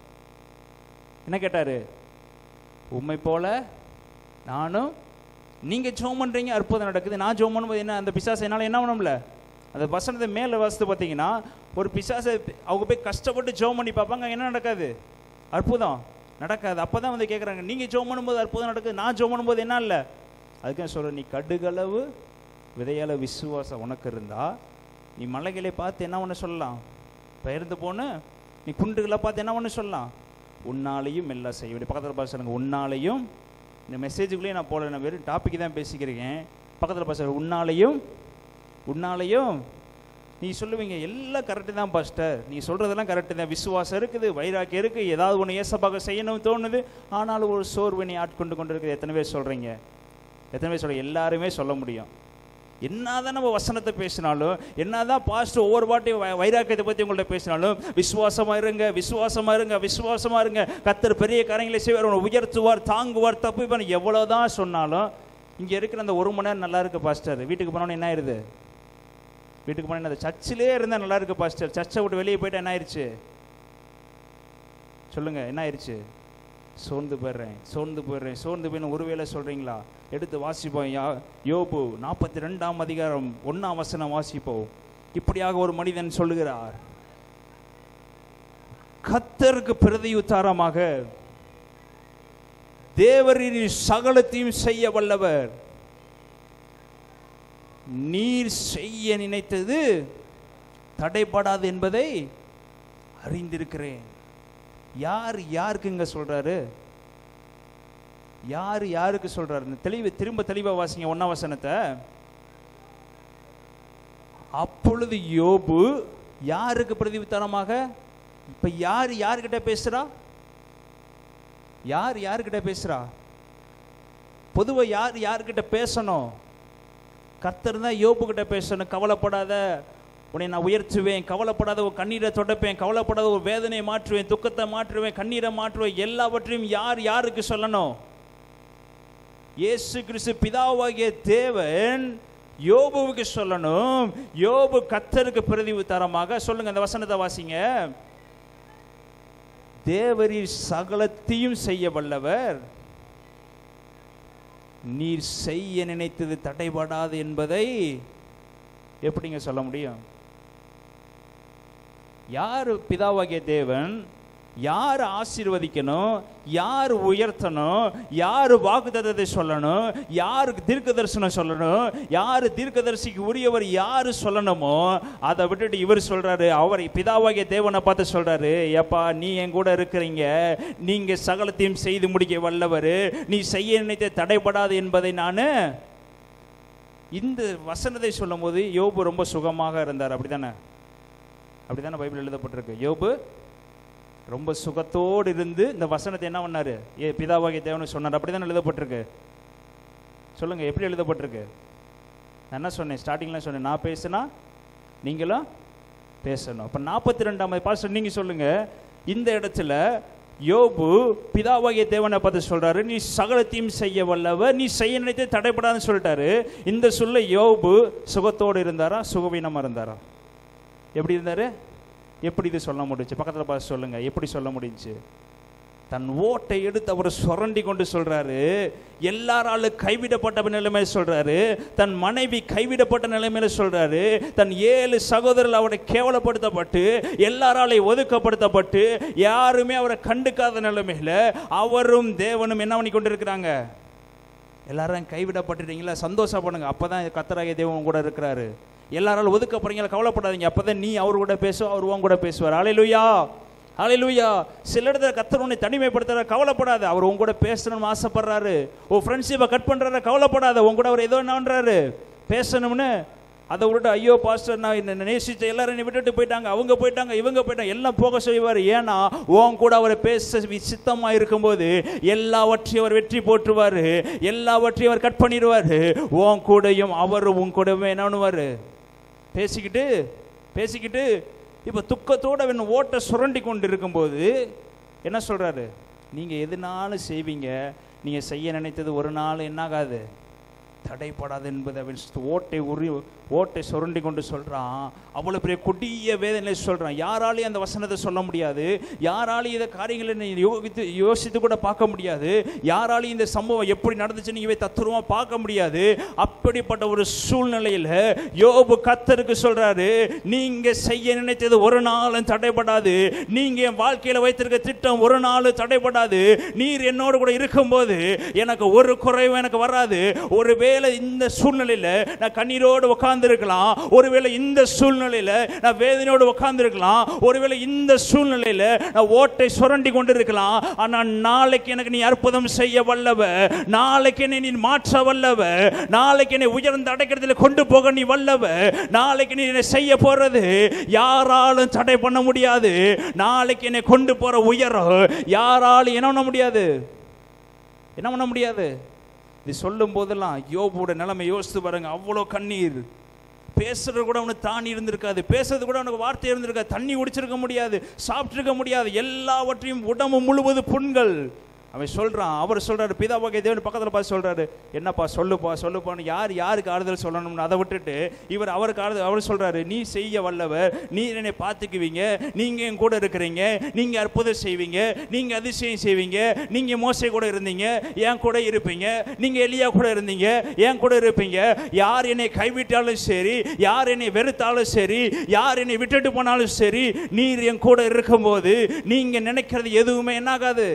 Speaker 1: என்ன கேட்டாரு உண்மை போல நானும் நீங்க ஜோம் பண்றீங்க அற்புதம் நடக்குது நான் ஜோம் பண்ணும்போது என்ன அந்த பிசாசு என்னால என்ன பண்ணணும்ல அந்த வசனத்தை மேல வாசித்து பார்த்தீங்கன்னா ஒரு பிசாசை அவங்க போய் கஷ்டப்பட்டு ஜோம் பண்ணி பார்ப்பாங்க என்ன நடக்காது அற்புதம் நடக்காது அப்பதான் வந்து கேட்குறாங்க நீங்க ஜோம் பண்ணும்போது அற்புதம் நடக்குது நான் ஜோம் பண்ணும்போது என்ன இல்லை அதுக்கு சொல்றேன் நீ கடுகளவு விதையால விசுவாசம் உனக்கு இருந்தா நீ மலைகளை பார்த்து என்ன ஒன்று சொல்லலாம் பெயர்ந்து போன நீ குன்றுகளை பார்த்து என்ன ஒன்று சொல்லலாம் உன்னாலையும் எல்லாம் செய்ய வேண்டிய பக்கத்தில் பார்த்து சொல்லுங்க உன்னாலையும் இந்த மெசேஜுக்குள்ளேயே நான் போல நான் வெறும் டாபிக் தான் பேசிக்கிறேன் பக்கத்தில் பார்த்து உன்னாலையும் உன்னாலையும் நீ சொல்லுவீங்க எல்லாம் கரெக்டு தான் பாஸ்டர் நீ சொல்றதெல்லாம் கரெக்டு தான் விசுவாசம் இருக்குது வைராக்கியம் இருக்கு ஏதாவது ஒன்று ஏசப்பாக செய்யணும்னு தோணுது ஆனாலும் ஒரு சோர்வினை ஆட்கொண்டு கொண்டு இருக்குது எத்தனை பேர் சொல்றீங்க எத்தனை பேர் சொல்றீங்க எல்லாருமே சொல்ல முடியும் என்னதான் நம்ம வசனத்தை பேசினாலும் என்னதான் பாஸ்ட் ஒவ்வொரு வாட்டியும் வை- வைராக்கியத்தை பத்தி உங்கள்ட்ட பேசினாலும் விசுவாசமா இருங்க விசுவாசமா இருங்க விசுவாசமா இருங்க கத்தர் பெரிய காரியங்களை செய்வார் உன்னை உயர்த்துவார் தாங்குவார் தப்பு எவ்வளவுதான் சொன்னாலும் இங்க இருக்கிற அந்த ஒரு மணி நேரம் நல்லா இருக்கு பாஸ்டர் வீட்டுக்கு போனோன்னு என்ன ஆயிருது வீட்டுக்கு போனோன்னு அந்த சர்ச்சிலே இருந்தா நல்லா இருக்கு பாஸ்டர் சர்ச்சை விட்டு வெளியே போயிட்டா என்ன ஆயிருச்சு சொல்லுங்க என்ன ஆயிருச்சு சோர்ந்து போயிடுறேன் சோர்ந்து போயிடுறேன் சோர்ந்து போயின்னு ஒருவேளை சொல்றீங்களா எடுத்து வாசிப்போம் யா யோபு நாற்பத்தி ரெண்டாம் அதிகாரம் ஒன்னாம் வசனம் வாசிப்போம் இப்படியாக ஒரு மனிதன் சொல்லுகிறார் கத்தருக்கு பிரதியுத்தாரமாக தேவரின் சகலத்தையும் செய்ய வல்லவர் நீர் செய்ய நினைத்தது தடைபடாது என்பதை அறிந்திருக்கிறேன் யார் யாருக்கு இங்க சொல்றாரு யார் யாருக்கு சொல்றாரு இந்த தெளிவு திரும்ப தெளிவா வாசிங்க ஒன்னாம் வசனத்தை அப்பொழுது யோபு யாருக்கு பிரதிவித்தானமாக இப்ப யார் யார்கிட்ட பேசுறா யார் யார்கிட்ட பேசுறா பொதுவா யார் யார்கிட்ட பேசணும் கர்த்தர் தான் யோபு கிட்ட பேசணும் கவலைப்படாத உன்னை நான் உயர்த்துவேன் கவலைப்படாத ஒரு கண்ணீரை தொடப்பேன் கவலைப்படாத ஒரு வேதனையை மாற்றுவேன் துக்கத்தை மாற்றுவேன் கண்ணீரை மாற்றுவேன் எல்லாவற்றையும் யார் யாருக்கு சொல்லணும் இயேசு கிறிஸ்து பிதாவாகிய தேவன் யோபுவுக்கு சொல்லணும் யோபு கத்தருக்கு பிரதிவு தரமாக சொல்லுங்க அந்த வசனத்தை வாசிங்க தேவரீர் சகலத்தையும் செய்ய வல்லவர் நீர் செய்ய நினைத்தது தடைபடாது என்பதை எப்படிங்க சொல்ல முடியும் யார் பிதாவாகிய தேவன் யார் ஆசீர்வதிக்கணும் யார் உயர்த்தணும் யார் வாக்குத்தத்தத்தை சொல்லணும் யாருக்கு தீர்க்க தரிசனம் சொல்லணும் யார் தீர்க்கதரிசிக்கு உரியவர் யார் சொல்லணுமோ அதை விட்டுட்டு இவர் சொல்றாரு அவர் பிதாவாகிய தேவனை பார்த்து சொல்றாரு ஏப்பா நீ என் கூட இருக்கிறீங்க நீங்க சகலத்தையும் செய்து முடிக்க வல்லவர் நீ செய்ய நினைத்த தடைபடாது என்பதை நான் இந்த வசனத்தை சொல்லும்போது யோபு ரொம்ப சுகமாக இருந்தார் அப்படிதானே அப்படிதானே பைபிள் எழுதப்பட்டிருக்கு யோபு ரொம்ப சுகத்தோடு இருந்து இந்த வசனத்தை என்ன பண்ணாரு ஏ பிதாவாகிய தேவனு சொன்னார் அப்படிதானே எழுதப்பட்டிருக்கு சொல்லுங்க எப்படி எழுதப்பட்டிருக்கு நான் என்ன சொன்னேன் ஸ்டார்டிங்ல சொன்னேன் நான் பேசினா நீங்களும் பேசணும் அப்ப நாற்பத்தி ரெண்டாம் பாஸ்டர் நீங்க சொல்லுங்க இந்த இடத்துல யோபு பிதாவாகிய தேவனை பார்த்து சொல்றாரு நீ சகலத்தையும் செய்ய வல்லவர் நீ செய்ய நினைத்து தடைப்படாதுன்னு சொல்லிட்டாரு இந்த சொல்ல யோபு சுகத்தோடு இருந்தாரா சுகவீனமா இருந்தாரா எப்படி இருந்தாரு எப்படி இது சொல்ல முடிஞ்சு பக்கத்துல பார்த்து சொல்லுங்க எப்படி சொல்ல முடிஞ்சு தன் ஓட்டை எடுத்து அவர் சுரண்டி கொண்டு சொல்றாரு எல்லாராலும் கைவிடப்பட்ட நிலைமையில சொல்றாரு தன் மனைவி கைவிடப்பட்ட நிலைமையில சொல்றாரு தன் ஏழு சகோதரர்கள் அவரை கேவலப்படுத்தப்பட்டு எல்லாராலையும் ஒதுக்கப்படுத்தப்பட்டு யாருமே அவரை கண்டுக்காத நிலைமையில அவரும் தேவனும் என்ன பண்ணி கொண்டிருக்கிறாங்க எல்லாரும் கைவிடப்பட்டுட்டீங்களா சந்தோஷப்படுங்க அப்பதான் கத்தராகிய தேவன் கூட இருக்கிறாரு எல்லாராலும் ஒதுக்கப்படுறீங்களா கவலைப்படாதீங்க அப்பதான் நீ அவர் கூட பேசுவ அவர் உன் கூட பேசுவார் அலையிலுயா அலையிலுயா சில இடத்துல கத்தர் உன்னை தனிமைப்படுத்துற கவலைப்படாத அவர் உன் கூட பேசணும்னு ஆசைப்படுறாரு உன் ஃப்ரெண்ட்ஷிப்பை கட் பண்றாரு கவலைப்படாத உன் கூட அவர் ஏதோ என்னன்றாரு பேசணும்னு அதை விட்டுட்டு ஐயோ பாஸ்டர் நான் என்ன நேசிச்ச எல்லாரும் என்னை விட்டுட்டு போயிட்டாங்க அவங்க போயிட்டாங்க இவங்க போயிட்டாங்க எல்லாம் போக செய்வார் ஏன்னா உன் கூட அவரை பேச வி- சித்தமா இருக்கும்போது எல்லாவற்றையும் அவர் வெற்றி போட்டுருவாரு எல்லாவற்றையும் அவர் கட் பண்ணிடுவாரு உன் கூடயும் அவரும் உன் கூடவே என்ன பண்ணுவாரு பேசிக்கிட்டு பேசிக்கிட்டு இப்போ துக்கத்தோட அவன் ஓட்ட சுரண்டி கொண்டு இருக்கும்போது என்ன சொல்றாரு நீங்க எதுனாலும் செய்வீங்க நீங்க செய்ய நினைத்தது ஒரு நாள் என்னாகாது தடைப்படாது என்பது அவன் ஓட்டை உரி ஓட்டை சுரண்டி கொண்டு சொல்றான் அவ்வளவு பெரிய கொடிய வேதனை சொல்றான் யாராலையும் அந்த வசனத்தை சொல்ல முடியாது யாராலையும் இந்த காரியங்களை நீ யோகித்து யோசித்து கூட பார்க்க முடியாது யாராலையும் இந்த சம்பவம் எப்படி நடந்துச்சு நீங்க தத்துருவமா பார்க்க முடியாது அப்படிப்பட்ட ஒரு சூழ்நிலையில யோபு கத்தருக்கு சொல்றாரு நீங்க செய்ய நினைத்தது ஒரு நாளும் தடைப்படாது நீங்க என் வாழ்க்கையில வைத்திருக்க திட்டம் ஒரு நாளும் தடைப்படாது நீர் என்னோடு கூட இருக்கும்போது எனக்கு ஒரு குறைவும் எனக்கு வராது ஒருவேளை இந்த சூழ்நிலையில நான் கண்ணீரோடு உட்கார்ந்திருக்கலாம் ஒருவேளை இந்த சூழ்நிலையில நான் வேதனையோடு உட்கார்ந்திருக்கலாம் ஒருவேளை இந்த சூழ்நிலையில நான் ஓட்டை சுரண்டி கொண்டிருக்கலாம் ஆனா நாளைக்கு எனக்கு நீ அற்புதம் செய்ய வல்லவ நாளைக்கு என்னை நீ மாற்ற வல்லவ நாளைக்கு என்னை உயர்ந்த அடைக்கிறதுல கொண்டு போக நீ வல்லவ நாளைக்கு நீ என்னை செய்ய போறது யாராலும் தடை பண்ண முடியாது நாளைக்கு என்னை கொண்டு போற உயரம் யாராலும் என்ன பண்ண முடியாது என்ன பண்ண முடியாது இது சொல்லும் போதெல்லாம் யோபோட நிலைமை யோசித்து பாருங்க அவ்வளோ கண்ணீர் பேசுறது கூட அவனுக்கு தாண்டி இருந்திருக்காது பேசுறது கூட அவனுக்கு வார்த்தை இருந்திருக்காது தண்ணி குடிச்சிருக்க முடியாது சாப்பிட்டிருக்க முடியாது எல்லாவற்றையும் உடம்பு முழுவது புண்கள் அவன் சொல்றான் அவர் சொல்றாரு பிதாவாகிய தேவன் பக்கத்துல பார்த்து சொல்றாரு என்னப்பா சொல்லுப்பா சொல்லுப்பான்னு யார் யாருக்கு ஆறுதல் சொல்லணும்னு அதை விட்டுட்டு இவர் அவருக்கு ஆறுதல் அவர் சொல்றாரு நீ செய்ய வல்லவர் நீ என்னை பார்த்துக்குவீங்க நீங்க என் கூட இருக்கிறீங்க நீங்க அற்புதம் செய்வீங்க நீங்க அதிசயம் செய்வீங்க நீங்க மோசை கூட இருந்தீங்க என் கூட இருப்பீங்க நீங்க எலியா கூட இருந்தீங்க என் கூட இருப்பீங்க யார் என்னை கைவிட்டாலும் சரி யார் என்னை வெறுத்தாலும் சரி யார் என்னை விட்டுட்டு போனாலும் சரி நீர் என் கூட இருக்கும்போது நீங்க நினைக்கிறது எதுவுமே என்னாகாது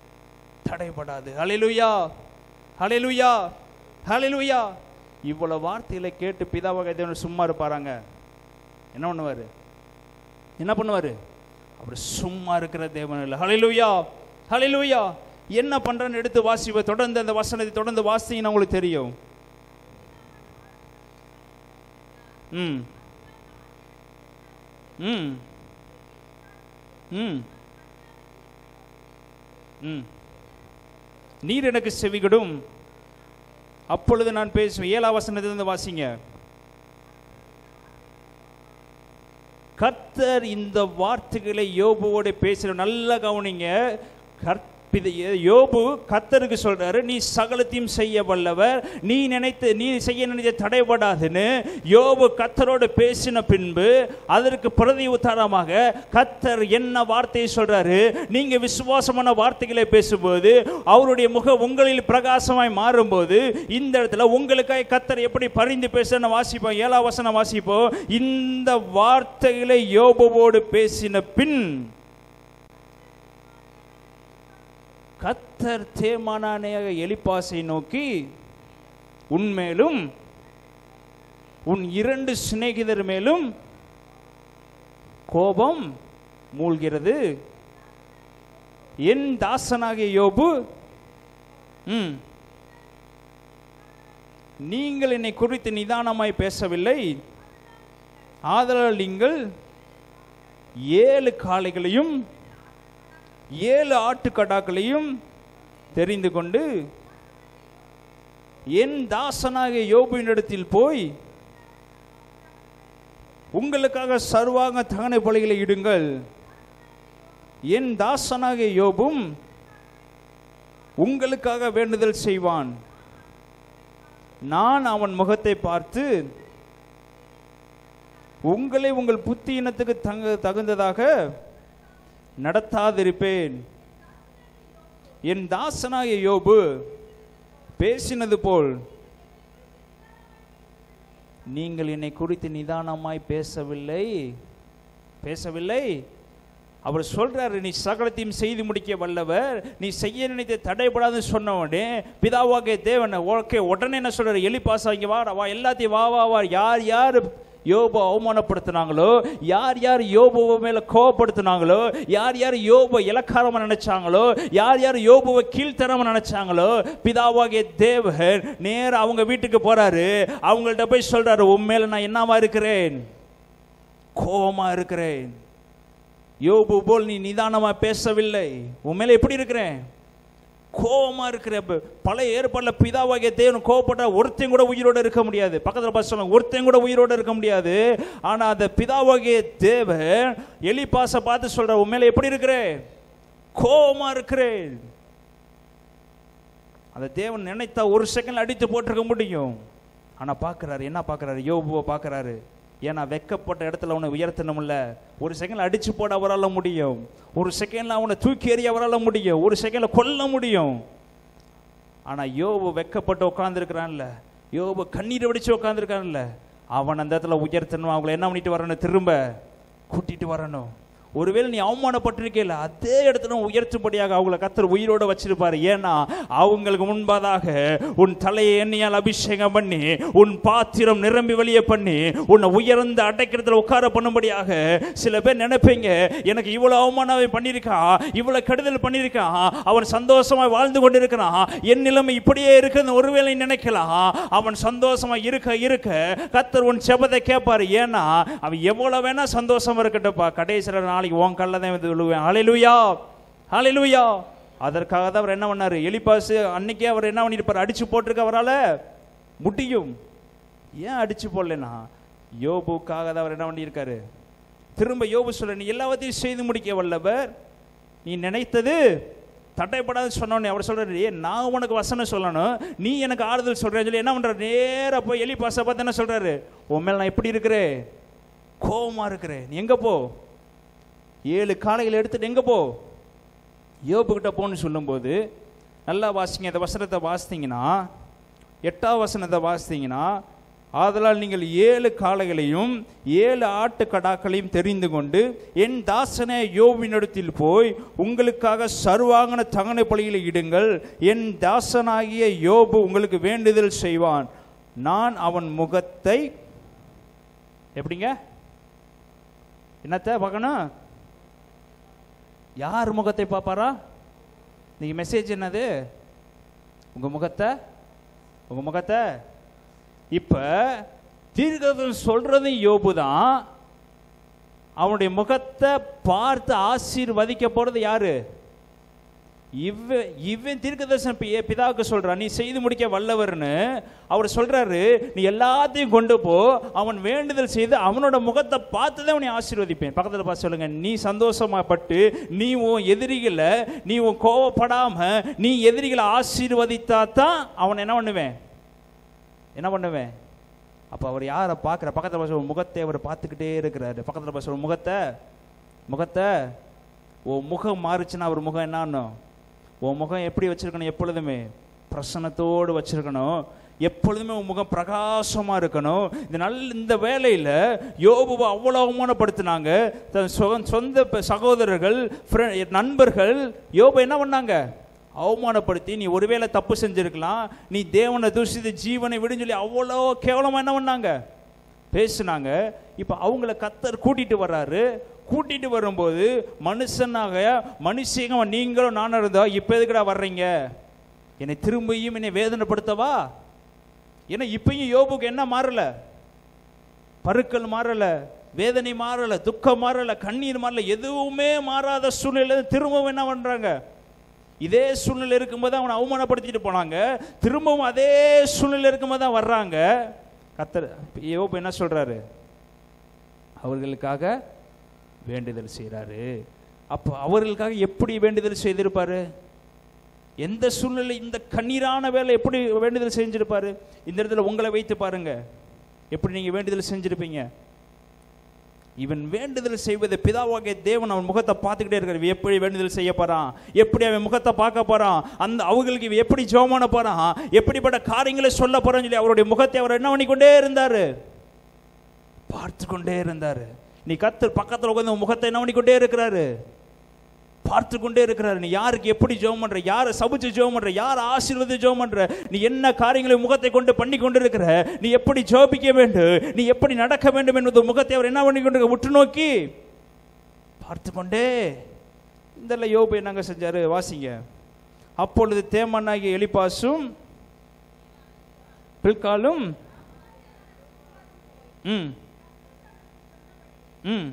Speaker 1: தடைபடாது ஹalleluya ஹalleluya ஹalleluya இவ்வளவு வார்த்தைகளை கேட்டு பிதாவாக தேவன் சும்மா இருப்பாராங்க என்ன பண்ணுவாரு என்ன பண்ணுவாரு அவர் சும்மா இருக்கிற தேவன் இல்லை ஹalleluya ஹalleluya என்ன பண்றேன்னு எடுத்து வாசிப்ப தொடர்ந்து அந்த வசனத்தை தொடர்ந்து வாசிங்கன்னா உங்களுக்கு தெரியும் ம் ம் ம் ம் நீர் எனக்கு செவிகடும் அப்பொழுது நான் பேசுவேன் ஏழாம் வசனத்திலிருந்து வாசிங்க கர்த்தர் இந்த வார்த்தைகளை யோபுவோடு பேசுற நல்ல கவனிங்க கர்ப்பித யோபு கர்த்தருக்கு சொல்றாரு நீ சகலத்தையும் செய்ய வல்லவர் நீ நினைத்து நீ செய்ய நினைத்த தடைபடாதுன்னு யோபு கர்த்தரோடு பேசின பின்பு அதற்கு பிரதி உத்தாரமாக கர்த்தர் என்ன வார்த்தையை சொல்றாரு நீங்க விசுவாசமான வார்த்தைகளை பேசும்போது அவருடைய முகம் உங்களில் பிரகாசமாய் மாறும்போது இந்த இடத்துல உங்களுக்காக கர்த்தர் எப்படி பரிந்து பேச வாசிப்போம் ஏழாம் வசனம் வாசிப்போம் இந்த வார்த்தைகளை யோபுவோடு பேசின பின் கத்தர் தேமானானேயாக எலிப்பாசை நோக்கி உன்மேலும் உன் இரண்டு சிநேகிதர் மேலும் கோபம் மூழ்கிறது என் தாசனாகிய யோபு ம் நீங்கள் என்னை குறித்து நிதானமாய் பேசவில்லை ஆதலால் நீங்கள் ஏழு காளைகளையும் ஏழு ஆட்டுக்கடாக்களையும் தெரிந்து கொண்டு என் தாசனாகிய யோபுவினிடத்தில் போய் உங்களுக்காக சர்வாங்க தகன பலிகளை இடுங்கள் என் தாசனாகிய யோபும் உங்களுக்காக வேண்டுதல் செய்வான் நான் அவன் முகத்தை பார்த்து உங்களை உங்கள் புத்தியினத்துக்கு தங்க தகுந்ததாக நடத்தாதிருப்பேன் என் தாசனாகிய யோபு பேசினது போல் நீங்கள் என்னை குறித்து நிதானமாய் பேசவில்லை பேசவில்லை அவர் சொல்றாரு நீ சகலத்தையும் செய்து முடிக்க வல்லவர் நீ செய்ய நினைத்த தடைபடாதுன்னு சொன்ன உடனே பிதாவாகிய தேவன் ஓகே உடனே என்ன சொல்றாரு எலிப்பாசா இங்க வா வா எல்லாத்தையும் வா வா வா யார் யார் யோபு அவமானப்படுத்தினாங்களோ யார் யார் யோபுவை மேல கோவப்படுத்தினாங்களோ யார் யார் யோபு இலக்காரமா நினைச்சாங்களோ யார் யார் யோபுவை கீழ்த்தரமா நினைச்சாங்களோ பிதாவாகிய தேவன் நேரா அவங்க வீட்டுக்கு போறாரு அவங்கள்ட்ட போய் சொல்றாரு உன் மேல நான் என்னவா இருக்கிறேன் கோபமா இருக்கிறேன் யோபு போல் நீ நிதானமா பேசவில்லை உன் மேல எப்படி இருக்கிறேன் கோபமா இருக்கிற ப- பழைய ஏற்பாடுல பிதாவாகிய தேவன் கோவப்பட்டா ஒருத்தன் கூட உயிரோட இருக்க முடியாது பக்கத்துல பார்த்து சொல்லுங்க ஒருத்தன் கூட உயிரோட இருக்க முடியாது ஆனா அந்த பிதாவாகிய தேவன் எலிப்பாச பார்த்து சொல்ற உன் மேல எப்படி இருக்கிறேன் கோபமா இருக்கிறேன் அந்த தேவன் நினைத்தா ஒரு செகண்ட் அடித்து போட்டிருக்க முடியும் ஆனா பார்க்கறாரு என்ன பார்க்கறாரு யோபுவை பார்க்கறாரு ஏன்னா வெக்கப்பட்ட இடத்துல அவனை உயர்த்தணும்ல ஒரு செகண்ட்ல அடிச்சு போட அவரால் முடியும் ஒரு செகண்ட்ல அவனை தூக்கி எறிய அவரால் முடியும் ஒரு செகண்ட்ல கொல்ல முடியும் ஆனா யோபு வெக்கப்பட்டு உட்காந்துருக்கிறான்ல யோபு கண்ணீரை வடிச்சு உட்காந்துருக்கான்ல அவன் அந்த இடத்துல உயர்த்தணும் அவங்கள என்ன பண்ணிட்டு வரணும் திரும்ப கூட்டிட்டு வரணும் ஒருவேளை நீ அவமானப்பட்டிருக்கேல அதே இடத்துல உயர்த்தும்படியாக அவங்கள கத்தர் உயிரோட வச்சிருப்பாரு ஏன்னா அவங்களுக்கு முன்பதாக உன் தலையை எண்ணெயால் அபிஷேகம் பண்ணி உன் பாத்திரம் நிரம்பி வெளியே பண்ணி உன்னை உயர்ந்த அடைக்கிறதுல உட்கார பண்ணும்படியாக சில பேர் நினைப்பீங்க எனக்கு இவ்வளவு அவமானம் பண்ணியிருக்கான் இவ்வளவு கெடுதல் பண்ணியிருக்கான் அவன் சந்தோஷமா வாழ்ந்து கொண்டிருக்கிறான் என் நிலைமை இப்படியே இருக்குன்னு ஒருவேளை நினைக்கலாம் அவன் சந்தோஷமா இருக்க இருக்க கத்தர் உன் செபத்தை கேட்பாரு ஏன்னா அவன் எவ்வளவு வேணா சந்தோஷமா இருக்கட்டும்ப்பா கடைசியில் நாளைக்கு உன் கல்ல தான் வந்து விழுவேன் ஹalleluya ஹalleluya அதற்காக தான் அவர் என்ன பண்ணாரு எலிப்பாசு அன்னைக்கே அவர் என்ன பண்ணிருப்பார் அடிச்சு போட்டிருக்க அவரால முடியும் ஏன் அடிச்சு போடலனா யோபுக்காக தான் அவர் என்ன பண்ணியிருக்காரு திரும்ப யோபு சொல்ற நீ எல்லாவற்றையும் செய்து முடிக்க வல்லவர் நீ நினைத்தது தடைப்படாது சொன்னோன்னே அவர் சொல்றாரு ஏ நான் உனக்கு வசனம் சொல்லணும் நீ எனக்கு ஆறுதல் சொல்றேன்னு சொல்லி என்ன பண்றாரு நேரா போய் எலி பாச பார்த்து என்ன சொல்றாரு உன் மேல நான் எப்படி இருக்கிறேன் கோவமா இருக்கிறேன் நீ எங்க போ ஏழு காளைகளை எடுத்துட்டு எங்க போ யோபு கிட்ட போன்னு சொல்லும்போது நல்லா வாசிங்க இந்த வசனத்தை வாசித்தீங்கன்னா எட்டாவது வசனத்தை வாசித்தீங்கன்னா ஆதலால் நீங்கள் ஏழு காளைகளையும் ஏழு ஆட்டுக்கடாக்களையும் தெரிந்து கொண்டு என் தாசனே யோபினிடத்தில் போய் உங்களுக்காக சர்வாங்கன தகன பலியில் இடுங்கள் என் தாசனாகிய யோபு உங்களுக்கு வேண்டுதல் செய்வான் நான் அவன் முகத்தை எப்படிங்க என்னத்த பார்க்கணும் யார் முகத்தை பார்ப்பாரா நீங்க மெசேஜ் என்னது உங்க முகத்தை உங்க முகத்தை இப்ப தீர்க்கதரிசி சொல்றதும் யோபு தான் அவனுடைய முகத்தை பார்த்து ஆசீர்வதிக்க போறது யாரு இவன் இவன் தீர்க்கதரிசனம் பி- பிதாவுக்கு சொல்றான் நீ செய்து முடிக்க வல்லவர்னு அவர் சொல்றாரு நீ எல்லாத்தையும் கொண்டு போ அவன் வேண்டுதல் செய்து அவனோட முகத்தை பார்த்து தான் உன்னை ஆசீர்வதிப்பேன் பக்கத்துல பார்த்து சொல்லுங்க நீ சந்தோஷமாப்பட்டு நீ உன் எதிரிகளை நீ உன் கோவப்படாம நீ எதிரிகளை ஆசீர்வதித்தா தான் அவன் என்ன பண்ணுவேன் என்ன பண்ணுவேன் அப்போ அவர் யாரை பார்க்குற பக்கத்தில் பார்த்து முகத்தை அவர் பார்த்துக்கிட்டே இருக்கிறாரு பக்கத்தில் பார்த்து முகத்தை முகத்தை ஓ முகம் மாறுச்சுன்னா அவர் முகம் என்னன்னும் உன் முகம் எப்படி வச்சிருக்கணும் எப்பொழுதுமே பிரசன்னத்தோடு வச்சிருக்கணும் எப்பொழுதுமே உன் முகம் பிரகாசமா இருக்கணும் இந்த நல்ல இந்த வேலையில யோபுவை அவ்வளவு அவமானப்படுத்தினாங்க தன் சொ- சொந்த ப- சகோதரர்கள் friend- நண்பர்கள் யோபு என்ன பண்ணாங்க அவமானப்படுத்தி நீ ஒருவேளை தப்பு செஞ்சிருக்கலாம் நீ தேவனை தூஷித்து ஜீவனை விடுன்னு சொல்லி அவ்வளோ கேவலமா என்ன பண்ணாங்க பேசுனாங்க இப்போ அவங்கள கத்தர் கூட்டிட்டு வர்றாரு கூட்டிட்டு வரும்போது மனுஷனாக மனுஷங்க நீங்களும் நானும் இருந்தா இப்போ எதுக்குடா வர்றீங்க என்னை திரும்பியும் என்னை வேதனைப்படுத்தவா ஏன்னா இப்பயும் யோபுக்கு என்ன மாறல பருக்கள் மாறல வேதனை மாறல துக்கம் மாறல கண்ணீர் மாறல எதுவுமே மாறாத சூழ்நிலை திரும்பவும் என்ன பண்றாங்க இதே சூழ்நிலை இருக்கும்போது அவனை அவமானப்படுத்திட்டு போனாங்க திரும்பவும் அதே சூழ்நிலை இருக்கும்போது தான் வர்றாங்க கத்தர் யோபு என்ன சொல்றாரு அவர்களுக்காக வேண்டுதல் செய்கிறாரு அப்போ அவர்களுக்காக எப்படி வேண்டுதல் செய்திருப்பாரு எந்த சூழ்நிலை இந்த கண்ணீரான வேலை எப்படி வேண்டுதல் செஞ்சிருப்பாரு இந்த இடத்துல உங்களை வைத்து பாருங்க எப்படி நீங்க வேண்டுதல் செஞ்சிருப்பீங்க இவன் வேண்டுதல் செய்வதை பிதாவாகிய தேவன் அவன் முகத்தை பார்த்துக்கிட்டே இருக்காரு இவன் எப்படி வேண்டுதல் செய்ய போறான் எப்படி அவன் முகத்தை பார்க்க போறான் அந்த அவங்களுக்கு இவன் எப்படி ஜெபம் பண்ண போறான் எப்படிப்பட்ட காரியங்களை சொல்ல போறான்னு சொல்லி அவருடைய முகத்தை அவர் என்ன பண்ணிக்கொண்டே இருந்தாரு பார்த்து கொண்டே இருந்தாரு நீ கத்தர் பக்கத்துல உட்கார்ந்து உன் முகத்தை என்ன பண்ணிக்கொண்டே இருக்கிறாரு பார்த்து கொண்டே இருக்கிறாரு நீ யாருக்கு எப்படி ஜெபம் பண்ற யாரை சபிச்சு ஜெபம் பண்ற யார் ஆசீர்வதி ஜெபம் பண்ற நீ என்ன காரியங்களை முகத்தை கொண்டு பண்ணி கொண்டு இருக்கிற நீ எப்படி ஜெபிக்க வேண்டும் நீ எப்படி நடக்க வேண்டும் என்பது முகத்தை அவர் என்ன பண்ணி கொண்டு உற்று நோக்கி பார்த்து கொண்டே இந்த யோபு என்னங்க செஞ்சாரு வாசிங்க அப்பொழுது தேமனாகிய எலிப்பாசும் பில்காலும் ம் ம்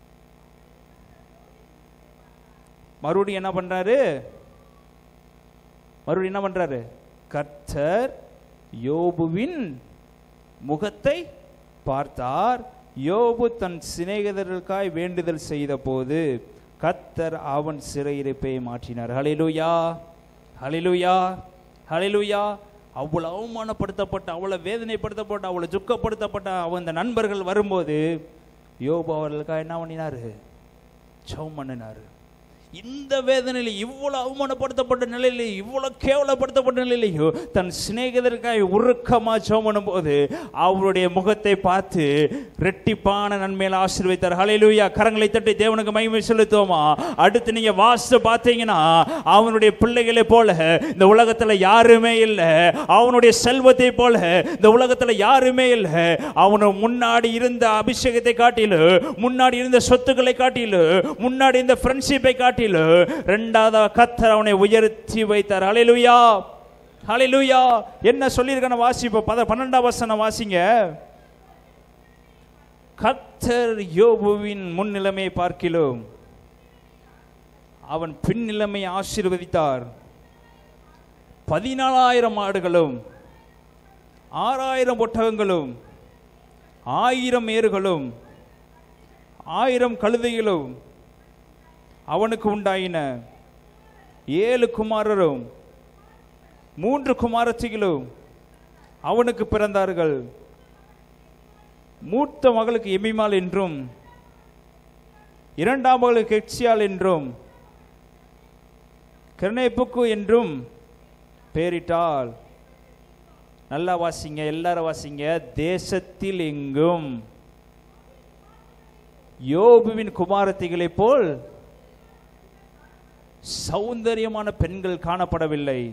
Speaker 1: மறுபடியும் என்ன பண்றாரு மறுபடியும் என்ன பண்றாரு கர்த்தர் யோபுவின் முகத்தை பார்த்தார் யோபு தன் சிநேகிதர்களுக்காய் வேண்டுதல் செய்த போது கர்த்தர் அவன் சிறையிருப்பை மாற்றினார் ஹலிலுயா ஹலிலுயா ஹலிலுயா அவ்வளவு அவமானப்படுத்தப்பட்ட அவ்வளவு வேதனைப்படுத்தப்பட்ட அவ்வளவு துக்கப்படுத்தப்பட்ட அவன் அந்த நண்பர்கள் வரும்போது யோபு அவர்களுக்காக என்ன பண்ணினாரு ஜெபம் பண்ணினாரு இந்த வேதனையில் இவ்வளவு அவமானப்படுத்தப்பட்ட நிலையில இவ்வளவு கேவலப்படுத்தப்பட்ட நிலையிலையோ தன் சிநேகிதருக்காய் உருக்கமா ஜெபம் பண்ணும்போது அவருடைய முகத்தை பார்த்து ரெட்டிப்பான நன்மையில ஆசீர்வதித்தார் ஹalleluya கரங்களை தட்டி தேவனுக்கு மகிமை செலுத்துவோமா அடுத்து நீங்க வாசித்து பார்த்தீங்கன்னா அவனுடைய பிள்ளைகளை போல இந்த உலகத்துல யாருமே இல்லை அவனுடைய செல்வத்தை போல இந்த உலகத்துல யாருமே இல்லை அவனு முன்னாடி இருந்த அபிஷேகத்தை காட்டிலும் முன்னாடி இருந்த சொத்துக்களை காட்டிலும் முன்னாடி இருந்த ஃப்ரெண்ட்ஷிப்பை காட்டிலும் ரெண்டாவது கத்தர் அவனை உயர்த்தி வைத்தார் ஹalleluya ஹalleluya என்ன சொல்லியிருக்கான வாசிப்போம் பத பன்னெண்டாம் வசனம் வாசிங்க கத்தர் யோபுவின் முன்னிலைமை பார்க்கிலும் அவன் பின்னிலைமை ஆசீர்வதித்தார் பதினாலாயிரம் ஆடுகளும் ஆறாயிரம் ஒட்டகங்களும் ஆயிரம் ஏறுகளும் ஆயிரம் கழுதைகளும் அவனுக்கு உண்டாயின ஏழு குமாரரும் மூன்று குமாரத்திகளும் அவனுக்கு பிறந்தார்கள் மூத்த மகளுக்கு எமிமால் என்றும் இரண்டாம் மகளுக்கு எக்ஸியால் என்றும் கிரணேப்புக்கு என்றும் பேரிட்டால் நல்லா வாசிங்க எல்லாரும் வாசிங்க தேசத்தில் எங்கும் யோபுவின் குமாரத்திகளைப் போல் சௌந்தரியமான பெண்கள் காணப்படவில்லை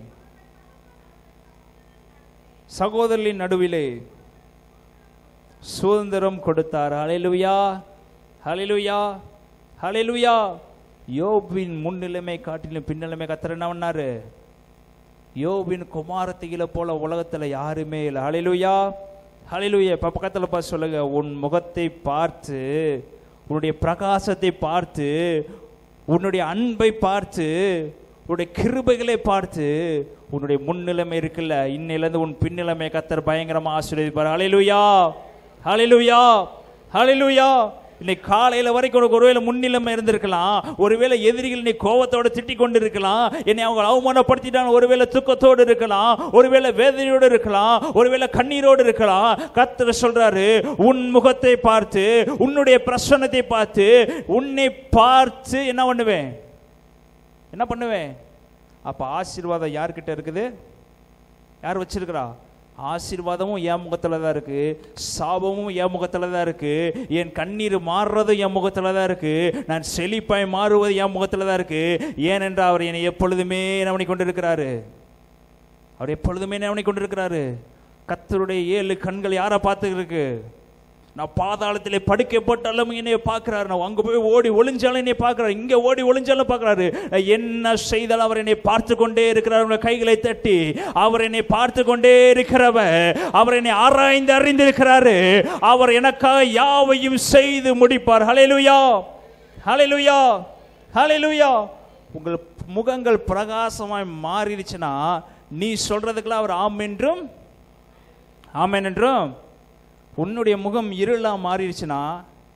Speaker 1: சகோதரின் நடுவிலே சுதந்திரம் கொடுத்தார் ஹalleluya ஹalleluya ஹalleluya யோபின் முன்னிலைமை காட்டிலும் பின்னிலைமை கத்தர் என்ன பண்ணாரு யோபின் குமாரத்திகளை போல உலகத்துல யாருமே இல்லை ஹalleluya ஹalleluya இப்ப பக்கத்துல பார்த்து சொல்லுங்க உன் முகத்தை பார்த்து உன்னுடைய பிரகாசத்தை பார்த்து உன்னுடைய அன்பை பார்த்து உன்னுடைய கிருபைகளை பார்த்து உன்னுடைய முன்னிலைமை இருக்குல்ல இன்னிலிருந்து உன் பின்னிலைமை கத்தர் பயங்கரமா ஆசீர்வதிப்பார் ஹalleluya ஹalleluya ஹalleluya இன்னைக்கு காலையில வரைக்கும் உனக்கு ஒருவேளை முன்னிலைமை இருந்திருக்கலாம் ஒருவேளை எதிரிகள் நீ கோவத்தோட திட்டிக் கொண்டு இருக்கலாம் என்னை அவங்க அவமானப்படுத்திட்டாங்க ஒருவேளை துக்கத்தோடு இருக்கலாம் ஒருவேளை வேதனையோடு இருக்கலாம் ஒருவேளை கண்ணீரோடு இருக்கலாம் கர்த்தர் சொல்றாரு உன் முகத்தை பார்த்து உன்னுடைய பிரசன்னத்தை பார்த்து உன்னை பார்த்து என்ன பண்ணுவேன் என்ன பண்ணுவேன் அப்ப ஆசீர்வாதம் யார்கிட்ட இருக்குது யார் வச்சிருக்கிறா ஆசீர்வாதமும் என் முகத்துல தான் இருக்கு சாபமும் என் முகத்துல தான் இருக்கு என் கண்ணீர் மாறுறதும் என் முகத்துல தான் இருக்கு நான் செழிப்பாய் மாறுவது என் முகத்துல தான் இருக்கு ஏனென்றால் அவர் என்னை எப்பொழுதுமே என்ன பண்ணி கொண்டிருக்கிறாரு அவர் எப்பொழுதுமே என்ன பண்ணி கொண்டிருக்கிறாரு கத்தருடைய ஏழு கண்கள் யாரை பார்த்து இருக்கு நான் பாதாளத்திலே படுக்கை போட்டாலும் என்னைய பார்க்கிறாரு நான் அங்க போய் ஓடி ஒளிஞ்சாலும் என்னை பார்க்கிறாரு இங்க ஓடி ஒளிஞ்சாலும் பார்க்கிறாரு நான் என்ன செய்தாலும் அவர் என்னை பார்த்து கொண்டே இருக்கிறார் உங்க கைகளை தட்டி அவர் என்னை பார்த்து கொண்டே இருக்கிறவர் அவர் என்னை ஆராய்ந்து அறிந்திருக்கிறாரு அவர் எனக்காக யாவையும் செய்து முடிப்பார் ஹalleluya ஹalleluya ஹalleluya உங்கள் முகங்கள் பிரகாசமாய் மாறிடுச்சுன்னா நீ சொல்றதுக்கெல்லாம் அவர் ஆம் என்றும் ஆமென் என்றும் உன்னுடைய முகம் இருளா மாறிடுச்சுன்னா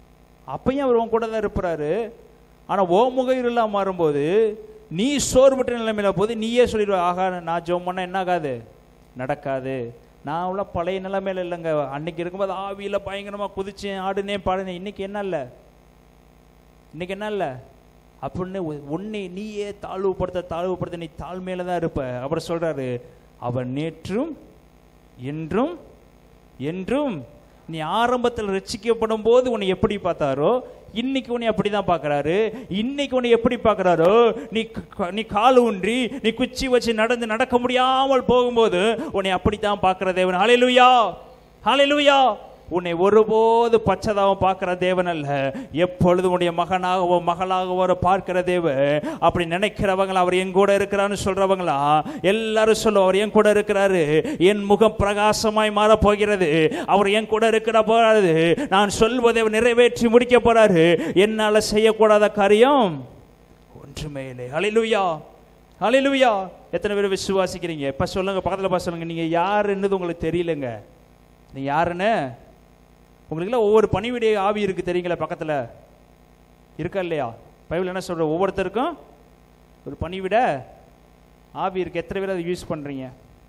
Speaker 1: அப்பயும் அவர் உன் கூட தான் இருப்பாரு ஆனா ஓ முகையிலா மாறும்போது நீ சோர்வுற்ற நிலைமையில போது நீயே சொல்லிடுவ ஆகா நான் ஜோம் பண்ண என்ன ஆகாது நடக்காது நான் உள்ள பழைய நிலைமையில இல்லைங்க அன்னைக்கு இருக்கும்போது ஆவியில பயங்கரமா குதிச்சேன் ஆடுனேன் பாடுனேன் இன்னைக்கு என்ன இல்லை இன்னைக்கு என்ன இல்லை அப்படின்னு உ- உன்னை நீயே தாழ்வுபடுத்த தாழ்வுபடுத்த நீ தாழ்மையில தான் இருப்ப அப்புறம் சொல்றாரு அவன் நேற்றும் என்றும் என்றும் நீ ஆரம்பத்தில் ரட்சிக்கப்படும் போது உன்னை எப்படி பார்த்தாரோ இன்னைக்கு உன்னை அப்படி தான் பார்க்கறாரு இன்னைக்கு உன்னை எப்படி பார்க்கறாரோ நீ க- நீ கால் ஊன்றி நீ குச்சி வச்சு நடந்து நடக்க முடியாமல் போகும்போது உன்னை அப்படி தான் பார்க்கிற தேவன் ஹalleluya ஹalleluya உன்னை ஒருபோது பச்சதாவும் பார்க்கிற தேவன் அல்ல எப்பொழுது உன்னுடைய மகனாகவோ மகளாகவோ பார்க்கிற தேவன் அப்படி நினைக்கிறவங்கள அவர் என் கூட இருக்கிறான்னு சொல்றவங்களா எல்லாரும் சொல்லுவோம் அவர் என் கூட இருக்கிறாரு என் முகம் பிரகாசமாய் மாறப் போகிறது அவர் என் கூட இருக்கிற போறாரு நான் சொல்வதை அவர் நிறைவேற்றி முடிக்க போறாரு என்னால செய்யக்கூடாத காரியம் ஒன்றுமே இல்லை ஹalleluya ஹalleluya எத்தனை பேர் விசுவாசிக்கிறீங்க இப்ப சொல்லுங்க பக்கத்துல பார்த்து சொல்லுங்க நீங்க யாருன்னு உங்களுக்கு தெரியலங்க நீ யாருன்னு உங்களுக்குலாம் ஒவ்வொரு பணிவிடை ஆவி இருக்கு தெரியுங்களா பக்கத்துல இருக்கா இல்லையா பைபிள் என்ன சொல்ற ஒவ்வொருத்தருக்கும் ஒரு பணிவிட ஆவி இருக்கு எத்தனை பேர் அதை யூஸ் பண்றீங்க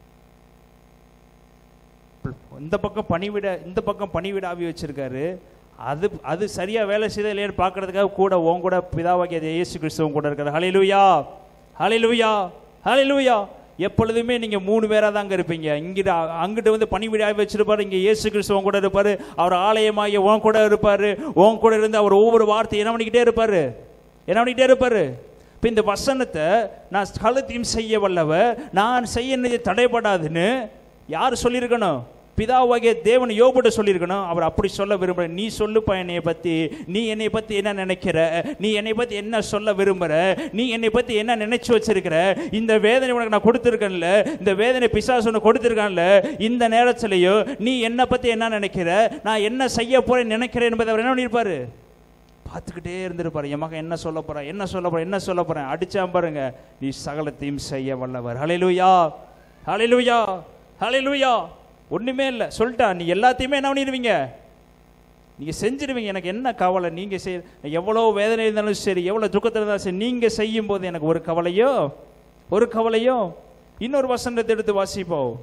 Speaker 1: இந்த பக்கம் பணிவிட இந்த பக்கம் பணிவிட ஆவி வச்சிருக்காரு அது அது சரியா வேலை செய்த இல்லையான்னு பார்க்கறதுக்காக கூட உன் கூட பிதாவாகிய இயேசு கிறிஸ்துவும் கூட இருக்காரு ஹalleluya ஹalleluya ஹalleluya எப்பொழுதுமே நீங்க மூணு பேரா தாங்க இருப்பீங்க இங்கிட்ட அங்கிட்டு வந்து பணிவிட ஆவி வச்சிருப்பாரு இங்க இயேசு கிறிஸ்து உன் கூட இருப்பாரு அவர் ஆலயமாகிய உன் கூட இருப்பாரு உன் கூட இருந்து அவர் ஒவ்வொரு வார்த்தை என்ன பண்ணிக்கிட்டே இருப்பாரு என்ன பண்ணிக்கிட்டே இருப்பாரு இப்போ இந்த வசனத்தை நான் கழுத்தையும் செய்ய வல்லவர் நான் செய்ய நினைச்சது தடைபடாதுன்னு யார் சொல்லியிருக்கணும் பிதாவாகிய தேவன் யோபுட்ட சொல்லியிருக்கணும் அவர் அப்படி சொல்ல விரும்புற நீ சொல்லுப்பா என்னைய பத்தி நீ என்னை பத்தி என்ன நினைக்கிற நீ என்னை பத்தி என்ன சொல்ல விரும்புற நீ என்னை பத்தி என்ன நினைச்சு வச்சிருக்கிற இந்த வேதனை உனக்கு நான் கொடுத்துருக்கேன்ல இந்த வேதனை பிசாசு உனக்கு கொடுத்துருக்கான்ல இந்த நேரத்திலேயோ நீ என்னை பத்தி என்ன நினைக்கிற நான் என்ன செய்ய போறேன் நினைக்கிறேன் என்பதை அவர் என்ன பண்ணியிருப்பாரு பார்த்துக்கிட்டே இருந்திருப்பாரு என் மகன் என்ன சொல்ல போறான் என்ன சொல்ல போறேன் என்ன சொல்ல போறேன் அடிச்சான் பாருங்க நீ சகலத்தையும் செய்ய வல்லவர் ஹalleluya ஹalleluya ஹalleluya ஒண்ணுமே இல்லை சொல்லிட்டா நீ எல்லாத்தையுமே என்ன பண்ணிடுவீங்க நீங்க செஞ்சிருவீங்க எனக்கு என்ன கவலை நீங்க செய் எவ்வளோ வேதனை இருந்தாலும் சரி எவ்வளோ துக்கத்தில் இருந்தாலும் சரி நீங்க செய்யும் போது எனக்கு ஒரு கவலையோ ஒரு கவலையோ இன்னொரு வசனத்தை எடுத்து வாசிப்போம்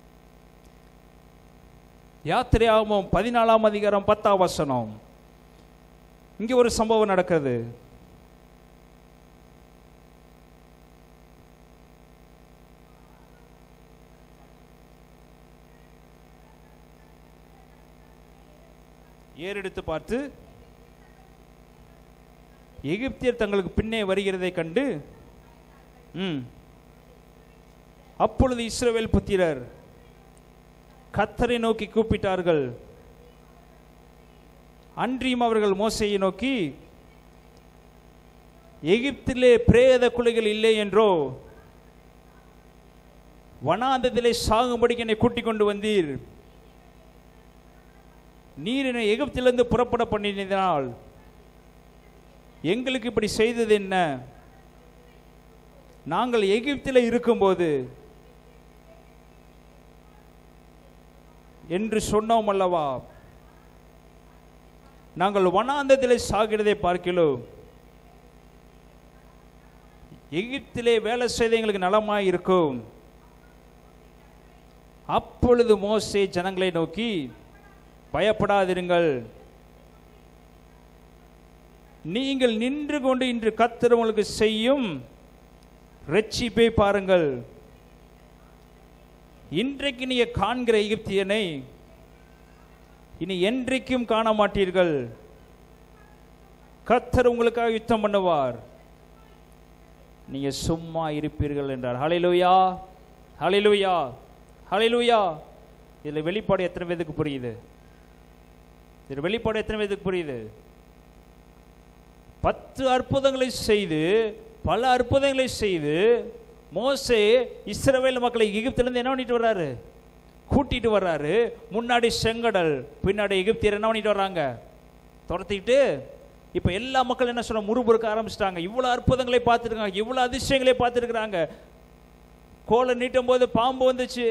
Speaker 1: யாத்திரையாகவும் பதினாலாம் அதிகாரம் பத்தாம் வசனம் இங்கே ஒரு சம்பவம் நடக்கிறது ஏறெடுத்து பார்த்து எகிப்தியர் தங்களுக்கு பின்னே வருகிறதை கண்டு ம் அப்பொழுது இஸ்ரவேல் புத்திரர் கத்தரை நோக்கி கூப்பிட்டார்கள் அன்றியும் அவர்கள் மோசையை நோக்கி எகிப்திலே பிரேத குலைகள் இல்லை என்றோ வனாந்தத்திலே சாகும்படிக்கு என்னை கூட்டிக் கொண்டு வந்தீர் நீர் என்னை எகிப்திலிருந்து புறப்பட பண்ணினால் எங்களுக்கு இப்படி செய்தது என்ன நாங்கள் எகிப்தில் இருக்கும்போது என்று சொன்னோம் அல்லவா நாங்கள் வனாந்தத்திலே சாகிறதை பார்க்கிறோம் எகிப்திலே வேலை செய்த எங்களுக்கு நலமாய் இருக்கும் அப்பொழுது மோசே ஜனங்களை நோக்கி பயப்படாதிருங்கள் நீங்கள் நின்று கொண்டு இன்று கத்தர் உங்களுக்கு செய்யும் ரட்சிப்பை பாருங்கள் இன்றைக்கு நீங்க காண்கிற எகிப்தியனை இனி என்றைக்கும் காண மாட்டீர்கள் கத்தர் உங்களுக்காக யுத்தம் பண்ணுவார் நீங்க சும்மா இருப்பீர்கள் என்றார் ஹalleluya ஹalleluya ஹalleluya இதுல வெளிப்பாடு எத்தனை பேருக்கு புரியுது இதுல வெளிப்பாடு எத்தனை பேருக்கு புரியுது பத்து அற்புதங்களை செய்து பல அற்புதங்களை செய்து மோசே இஸ்ரவேல் மக்களை எகிப்திலிருந்து என்ன பண்ணிட்டு வர்றாரு கூட்டிட்டு வர்றாரு முன்னாடி செங்கடல் பின்னாடி எகிப்தியர் என்ன பண்ணிட்டு வர்றாங்க துரத்திட்டு இப்போ எல்லா மக்களும் என்ன சொல்ல முறுமுறுக்க ஆரம்பிச்சிட்டாங்க இவ்வளோ அற்புதங்களை பார்த்துருக்காங்க இவ்வளோ அதிசயங்களை பார்த்துருக்குறாங்க கோலை நீட்டும் போது பாம்பு வந்துச்சு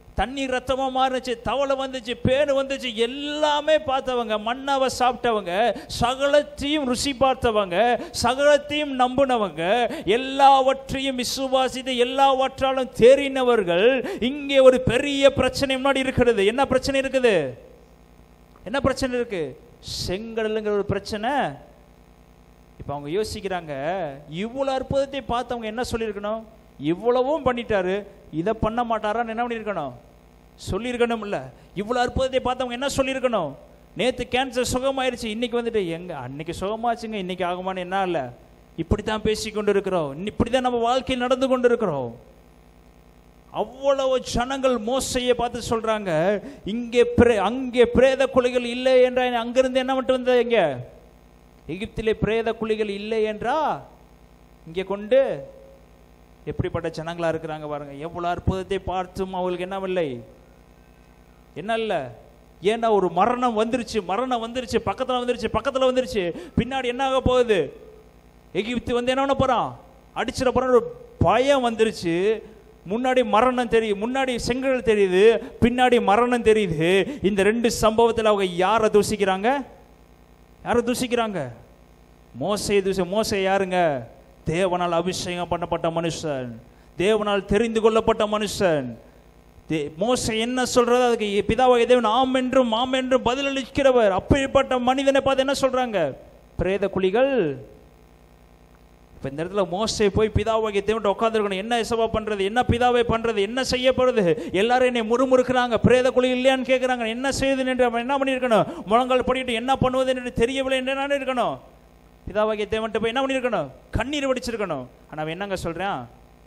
Speaker 1: தண்ணீர் ரத்தமா மாறுச்சு தவளை வந்துச்சு பேனு வந்துச்சு எல்லாமே பார்த்தவங்க மண்ணாவை சாப்பிட்டவங்க சகலத்தையும் ருசி பார்த்தவங்க சகலத்தையும் நம்பினவங்க எல்லாவற்றையும் விசுவாசித்து எல்லாவற்றாலும் தேறினவர்கள் இங்கே ஒரு பெரிய பிரச்சனை முன்னாடி இருக்கிறது என்ன பிரச்சனை இருக்குது என்ன பிரச்சனை இருக்கு செங்கடலுங்கிற ஒரு பிரச்சனை இப்போ அவங்க யோசிக்கிறாங்க இவ்வளோ அற்புதத்தை பார்த்தவங்க என்ன சொல்லியிருக்கணும் இவ்வளவும் பண்ணிட்டாரு இதை பண்ண மாட்டாரான்னு என்ன பண்ணியிருக்கணும் சொல்லியிருக்கணும் இல்லை இவ்வளோ அற்புதத்தை பார்த்தவங்க என்ன சொல்லியிருக்கணும் நேற்று கேன்சர் சுகமாயிருச்சு இன்னைக்கு வந்துட்டு எங்க அன்னைக்கு சுகமாச்சுங்க இன்னைக்கு ஆகுமான்னு என்ன இல்லை இப்படி தான் பேசி கொண்டு இருக்கிறோம் இப்படி தான் நம்ம வாழ்க்கையில் நடந்து கொண்டு இருக்கிறோம் அவ்வளவு ஜனங்கள் மோசையை பார்த்து சொல்றாங்க இங்கே பிரே அங்கே பிரேத குழிகள் இல்லை என்ற அங்கிருந்து என்ன மட்டும் வந்தது இங்க எகிப்திலே பிரேத குழிகள் இல்லை என்றா இங்கே கொண்டு எப்படிப்பட்ட ஜனங்களா இருக்கிறாங்க பாருங்க எவ்வளவு அற்புதத்தை பார்த்தும் அவங்களுக்கு என்னவில்லை என்ன இல்ல ஏன்னா ஒரு மரணம் வந்துருச்சு மரணம் வந்துருச்சு பக்கத்துல வந்துருச்சு பக்கத்துல வந்துருச்சு பின்னாடி என்ன ஆக போகுது எகிப்து வந்து என்ன பண்ண போறான் அடிச்சிட போறான் ஒரு பயம் வந்துருச்சு முன்னாடி மரணம் தெரியுது முன்னாடி செங்கல் தெரியுது பின்னாடி மரணம் தெரியுது இந்த ரெண்டு சம்பவத்தில் அவங்க யாரை தூசிக்கிறாங்க யாரை தூசிக்கிறாங்க மோசையை தூசி மோசை யாருங்க தேவனால் அபிஷேகம் பண்ணப்பட்ட மனுஷன் தேவனால் தெரிந்து கொள்ளப்பட்ட மனுஷன் தே- மோசே என்ன சொல்றது அதுக்கு பிதாவாகிய தேவன் ஆம் என்றும் ஆம் என்றும் பதிலளிக்கிறவர் அப்படிப்பட்ட மனிதனை பார்த்து என்ன சொல்றாங்க பிரேத குழிகள் இப்ப இந்த இடத்துல மோசே போய் பிதாவாகிய தேவன் உட்காந்துருக்கணும் என்ன இசவா பண்றது என்ன பிதாவை பண்றது என்ன செய்யப்படுது எல்லாரும் என்னை முறுமுறுக்கிறாங்க பிரேத குழி இல்லையான்னு கேட்குறாங்க என்ன செய்யுது என்று அவன் என்ன பண்ணியிருக்கணும் முழங்கால் படிட்டு என்ன பண்ணுவது என்று தெரியவில்லை என்று என்ன இருக்கணும் பிதாவாகிய தேவன்ட்ட போய் என்ன பண்ணியிருக்கணும் கண்ணீர் வடிச்சிருக்கணும் ஆனா அவன் என்னங்க சொல்றான்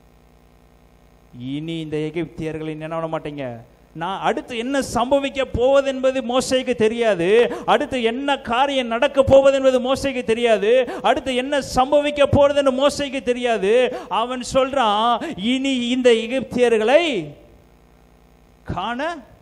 Speaker 1: இனி இந்த எகிப்தியர்களை என்ன பண்ண மாட்டீங்க நான் அடுத்து என்ன சம்பவிக்க போவது என்பது மோசைக்கு தெரியாது அடுத்து என்ன காரியம் நடக்க போவது என்பது மோசைக்கு தெரியாது அடுத்து என்ன சம்பவிக்க போறது என்று மோசைக்கு தெரியாது அவன் சொல்றான் இனி இந்த எகிப்தியர்களை காண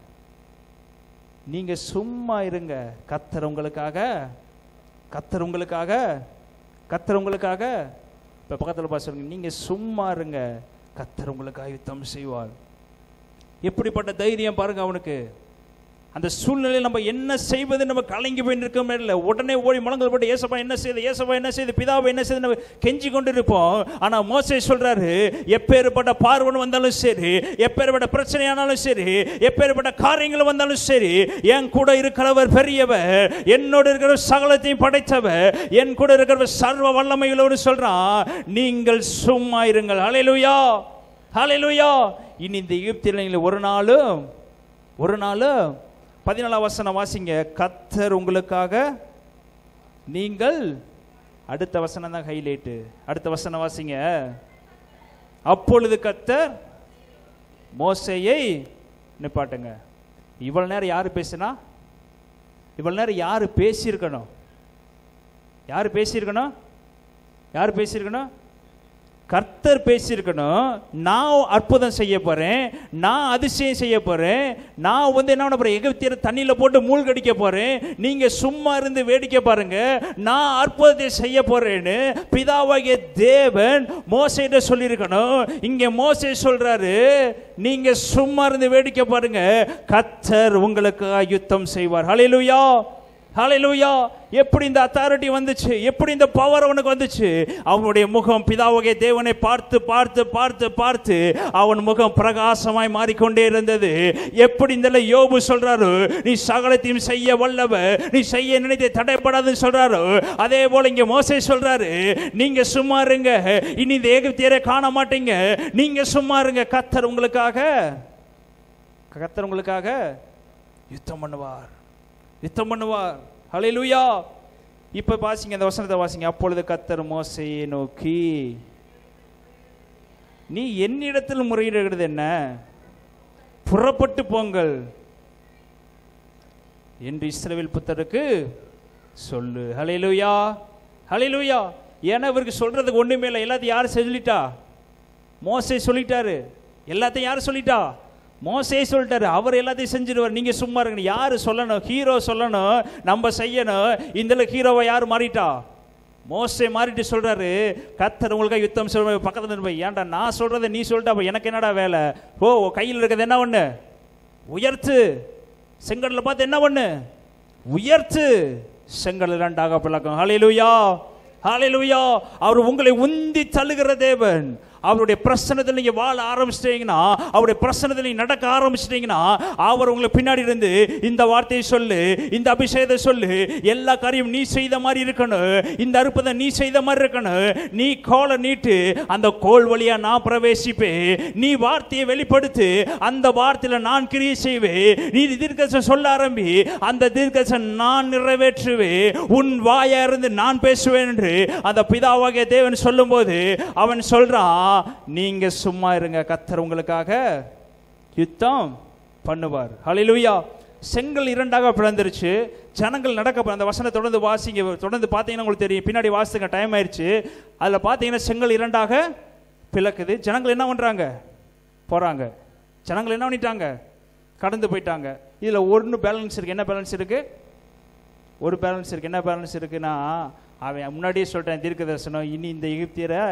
Speaker 1: நீங்க சும்மா இருங்க கத்தர் உங்களுக்காக கத்தர் உங்களுக்காக கத்தர் உங்களுக்காக இப்ப பக்கத்துல பாசுங்க நீங்க சும்மா இருங்க கத்தர் உங்களுக்காக யுத்தம் செய்வார் எப்படிப்பட்ட தைரியம் பாருங்க அவனுக்கு அந்த சூழ்நிலையில் நம்ம என்ன செய்வது நம்ம கலங்கி போய் நிற்க இல்லை உடனே ஓடி முழங்கல் போட்டு ஏசப்பா என்ன செய்யுது ஏசப்பா என்ன செய்யுது பிதாவை என்ன செய்யுது நம்ம கெஞ்சி கொண்டு இருப்போம் ஆனா மோசே சொல்றாரு எப்பேற்பட்ட பார்வன் வந்தாலும் சரி எப்பேற்பட்ட பிரச்சனையானாலும் சரி எப்பேற்பட்ட காரியங்கள் வந்தாலும் சரி என் கூட இருக்கிறவர் பெரியவர் என்னோட இருக்கிற சகலத்தையும் படைத்தவர் என் கூட இருக்கிறவர் சர்வ வல்லமைகளோடு சொல்றான் நீங்கள் சும்மா இருங்கள் ஹalleluya ஹalleluya இனி இந்த எகிப்தில் நீங்கள் ஒரு நாளும் ஒரு நாளும் பதினாலாம் வசனம் வாசிங்க கத்தர் உங்களுக்காக நீங்கள் அடுத்த வசனம் தான் ஹைலைட்டு அடுத்த வசனம் வாசிங்க அப்பொழுது கத்தர் மோசையை நிப்பாட்டுங்க இவ்வளவு நேரம் யாரு பேசினா இவ்வளவு நேரம் யாரு பேசியிருக்கணும் யாரு பேசியிருக்கணும் யார் பேசியிருக்கணும் கர்த்தர் பேசியிருக்கணும் நான் அற்புதம் செய்ய போறேன் நான் அதிசயம் செய்ய போறேன் நான் வந்து என்ன பண்ண போறேன் எகிப்தியர் தண்ணியில போட்டு மூழ்கடிக்க போறேன் நீங்க சும்மா இருந்து வேடிக்கை பாருங்க நான் அற்புதத்தை செய்ய போறேன்னு பிதாவாகிய தேவன் மோசையிட்ட சொல்லியிருக்கணும் இங்க மோசே சொல்றாரு நீங்க சும்மா இருந்து வேடிக்கை பாருங்க கர்த்தர் உங்களுக்கு யுத்தம் செய்வார் ஹalleluya ஹalleluya எப்படி இந்த அத்தாரிட்டி வந்துச்சு எப்படி இந்த பவர் அவனுக்கு வந்துச்சு அவனுடைய முகம் பிதாவகை தேவனை பார்த்து பார்த்து பார்த்து பார்த்து அவன் முகம் பிரகாசமாய் மாறிக்கொண்டே இருந்தது எப்படி இந்த யோபு சொல்றாரு நீ சகலத்தையும் செய்ய வல்லவ நீ செய்ய நினைத்து தடைப்படாதுன்னு சொல்றாரு அதே போல இங்க மோசே சொல்றாரு நீங்க சும்மா இருங்க இனி இந்த ஏகத்தியரை காண மாட்டீங்க நீங்க சும்மா இருங்க கத்தர் உங்களுக்காக கத்தர் உங்களுக்காக யுத்தம் பண்ணுவார் யுத்தம் பண்ணுவார் ஹalleluya இப்ப வாசிங்க அந்த வசனத்தை வாசிங்க அப்பொழுது கத்தர் மோசையை நோக்கி நீ என்னிடத்தில் முறையிடுகிறது என்ன புறப்பட்டு போங்கள் என்று இஸ்ரவேல் புத்தருக்கு சொல்லு ஹalleluya ஹalleluya ஏன்னா இவருக்கு சொல்றதுக்கு ஒண்ணுமே இல்லை எல்லாத்தையும் யார் சொல்லிட்டா மோசே சொல்லிட்டாரு எல்லாத்தையும் யார் சொல்லிட்டா மோசே சொல்லிட்டாரு அவர் எல்லாத்தையும் செஞ்சிருவார் நீங்க சும்மா இருங்க யாரு சொல்லணும் ஹீரோ சொல்லணும் நம்ம செய்யணும் இந்த ஹீரோவை யார் மாறிட்டா மோசே மாறிட்டு சொல்றாரு கத்தர் உங்களுக்காக யுத்தம் சொல்ற பக்கத்துல இருந்து போய் ஏன்டா நான் சொல்றதை நீ சொல்லிட்டா அப்ப எனக்கு என்னடா வேலை ஓ கையில் இருக்கிறது என்ன ஒண்ணு உயர்த்து செங்கடலை பார்த்து என்ன பண்ணு உயர்த்து செங்கடல் இரண்டாக பிளக்கும் ஹalleluya ஹalleluya அவர் உங்களை உந்தி தள்ளுகிற தேவன் அவருடைய பிரசனத்தில் நீங்க வாழ ஆரம்பிச்சிட்டீங்கன்னா அவருடைய பிரசனத்தில் நீங்க நடக்க ஆரம்பிச்சிட்டீங்கன்னா அவர் உங்களுக்கு பின்னாடி இருந்து இந்த வார்த்தையை சொல்லு இந்த அபிஷேகத்தை சொல்லு எல்லா காரியம் நீ செய்த மாதிரி இருக்கணும் இந்த அற்புதம் நீ செய்த மாதிரி இருக்கணும் நீ கோலை நீட்டு அந்த கோல் வழியா நான் பிரவேசிப்பேன் நீ வார்த்தையை வெளிப்படுத்து அந்த வார்த்தையில நான் கிரியை செய்வேன் நீ தீர்க்கதரிசனம் சொல்ல ஆரம்பி அந்த தீர்க்கதரிசனம் நான் நிறைவேற்றுவேன் உன் வாயா இருந்து நான் பேசுவேன் என்று அந்த பிதாவாகிய தேவன் சொல்லும்போது அவன் சொல்றான் நீங்க சும்மா இருங்க கத்தர் உங்களுக்காக யுத்தம் பண்ணுவார் ஹalleluya செங்கல் இரண்டாக பிளந்துருச்சு ஜனங்கள் நடக்க அந்த வசனத்தை தொடர்ந்து வாசிங்க தொடர்ந்து பார்த்தீங்கன்னா உங்களுக்கு தெரியும் பின்னாடி வாசிங்க டைம் ஆயிடுச்சு அதில் பார்த்தீங்கன்னா செங்கல் இரண்டாக பிளக்குது ஜனங்கள் என்ன பண்றாங்க போறாங்க ஜனங்கள் என்ன பண்ணிட்டாங்க கடந்து போயிட்டாங்க இதில் ஒன்று பேலன்ஸ் இருக்கு என்ன பேலன்ஸ் இருக்கு ஒரு பேலன்ஸ் இருக்கு என்ன பேலன்ஸ் இருக்குன்னா அவன் முன்னாடியே சொல்லிட்டேன் தீர்க்க தரிசனம் இனி இந்த எகிப்தியரை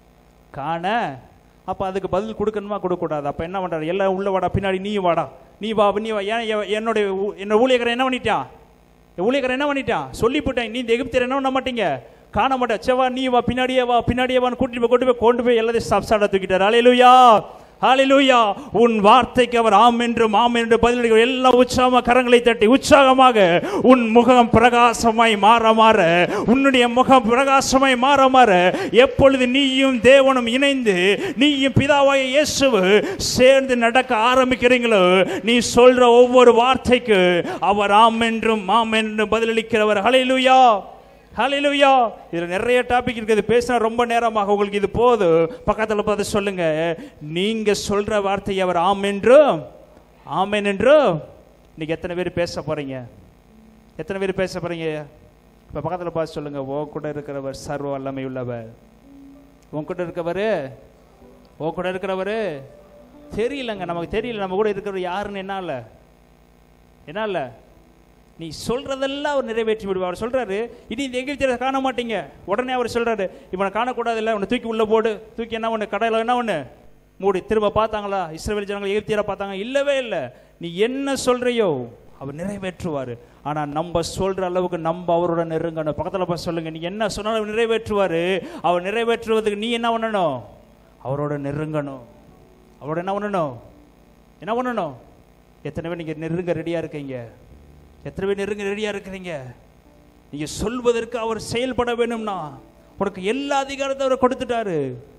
Speaker 1: காண அப்போ அதுக்கு பதில் கொடுக்கணுமா கொடுக்கக்கூடாது அப்போ என்ன பண்ணுறாரு எல்லாம் உள்ள வாடா பின்னாடி நீ வாடா நீ வா நீ வா ஏன் எ- என்னுடைய ஊ- என்னோட ஊழியக்காரன் என்ன பண்ணிட்டான் என் ஊழியக்காரன் என்ன பண்ணிட்டான் சொல்லி போட்டேன் நீ இந்த எகிப்தியர் என்ன பண்ண மாட்டீங்க காண மாட்டேன் செவா நீ வா பின்னாடியே வா பின்னாடியே வான்னு கூட்டிட்டு போய் கொண்டு போய் கொண்டு போய் எல்லாத்தையும் சப்சாட தூக்கிட்டார் அலையிலுயா ஹalleluya உன் வார்த்தைக்கு அவர் ஆம் என்றும் ஆம் என்று பதிலளிக்க எல்லா உற்சாகமாக கரங்களை தட்டி உற்சாகமாக உன் முகம் பிரகாசமாய் மாற மாற உன்னுடைய முகம் பிரகாசமாய் மாற மாற எப்பொழுது நீயும் தேவனும் இணைந்து நீயும் பிதாவாய இயேசுவு சேர்ந்து நடக்க ஆரம்பிக்கிறீங்களோ நீ சொல்ற ஒவ்வொரு வார்த்தைக்கு அவர் ஆம் என்றும் ஆம் என்றும் பதிலளிக்கிறவர் ஹalleluya ஹalleluya இதுல நிறைய டாபிக் இருக்குது பேசினா ரொம்ப நேரமாக உங்களுக்கு இது போதும் பக்கத்துல பார்த்து சொல்லுங்க நீங்க சொல்ற வார்த்தையை அவர் ஆம் என்றும் ஆமென் என்றும் இன்னைக்கு எத்தனை பேர் பேச போறீங்க எத்தனை பேர் பேச போறீங்க இப்ப பக்கத்துல பார்த்து சொல்லுங்க ஓ கூட இருக்கிறவர் சர்வ வல்லமை உள்ளவர் உன் கூட இருக்கவர் உன் கூட இருக்கிறவர் தெரியலங்க நமக்கு தெரியல நம்ம கூட இருக்கிறவர் யாருன்னு என்ன இல்ல என்ன இல்ல நீ சொல்றதெல்லாம் அவர் நிறைவேற்றி விடுவார் அவர் சொல்றாரு இனி இந்த எகிப்தியரை காண மாட்டீங்க உடனே அவர் சொல்றாரு இவனை காணக்கூடாது இல்லை உன்னை தூக்கி உள்ள போடு தூக்கி என்ன ஒன்று கடையில் என்ன ஒன்று மூடி திரும்ப பார்த்தாங்களா இஸ்ரேல் ஜனங்கள் எகிப்தியரை பார்த்தாங்க இல்லவே இல்லை நீ என்ன சொல்றியோ அவர் நிறைவேற்றுவார் ஆனா நம்ம சொல்ற அளவுக்கு நம்ம அவரோட நெருங்கணும் பக்கத்துல போய் சொல்லுங்க நீ என்ன சொன்னாலும் அவர் நிறைவேற்றுவாரு அவர் நிறைவேற்றுவதுக்கு நீ என்ன பண்ணணும் அவரோட நெருங்கணும் அவரோட என்ன பண்ணணும் என்ன பண்ணணும் எத்தனை பேர் நீங்க நெருங்க ரெடியா இருக்கீங்க எத்தனை பேர் நெருங்க ரெடியா இருக்கிறீங்க நீங்க சொல்வதற்கு அவர் செயல்பட வேணும்னா உனக்கு எல்லா அதிகாரத்தை அவர் கொடுத்துட்டாரு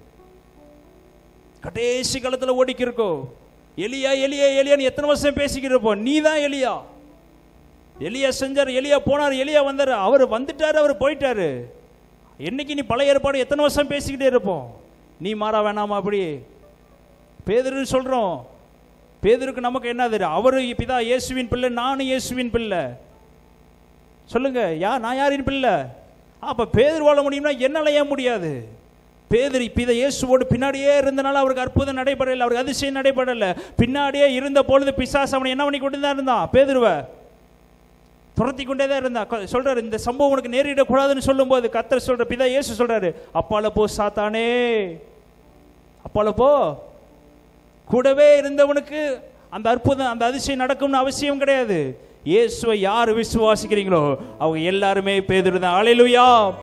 Speaker 1: கடைசி காலத்துல ஓடிக்கி இருக்கோ எலியா எலியா எலியான்னு எத்தனை வருஷம் பேசிக்கிட்டு இருப்போம் நீ தான் எலியா எலியா செஞ்சார் எலியா போனார் எலியா வந்தார் அவர் வந்துட்டாரு அவர் போயிட்டாரு என்னைக்கு நீ பழைய ஏற்பாடு எத்தனை வருஷம் பேசிக்கிட்டே இருப்போம் நீ மாற வேணாமா அப்படி பேதுருன்னு சொல்றோம் பேதுருக்கு நமக்கு என்ன தெரியும் அவரு பிதா இயேசுவின் பிள்ளை நானும் இயேசுவின் பிள்ளை சொல்லுங்க யா நான் யாரின் பிள்ளை அப்ப பேதர் வாழ முடியும்னா என்னால ஏன் முடியாது பேதர் பித இயேசுவோடு பின்னாடியே இருந்தனால அவருக்கு அற்புதம் நடைபெறல அவருக்கு அதிசயம் நடைபெறல பின்னாடியே இருந்த பொழுது பிசாசு அவனை என்ன பண்ணி கொண்டு தான் இருந்தான் பேதுருவ துரத்தி கொண்டே தான் இருந்தா கொ- சொல்றாரு இந்த சம்பவம் உனக்கு நேரிடக்கூடாதுன்னு சொல்லும்போது கத்தர் சொல்ற பிதா இயேசு சொல்றாரு அப்பால போ சாத்தானே அப்பால போ கூடவே இருந்தவனுக்கு அந்த அற்புதம் அந்த அதிசயம் நடக்கும்னு அவசியம் கிடையாது இயேசுவை யார் விசுவாசிக்கிறீங்களோ அவங்க எல்லாருமே பேதுருதான் அலையிலுயா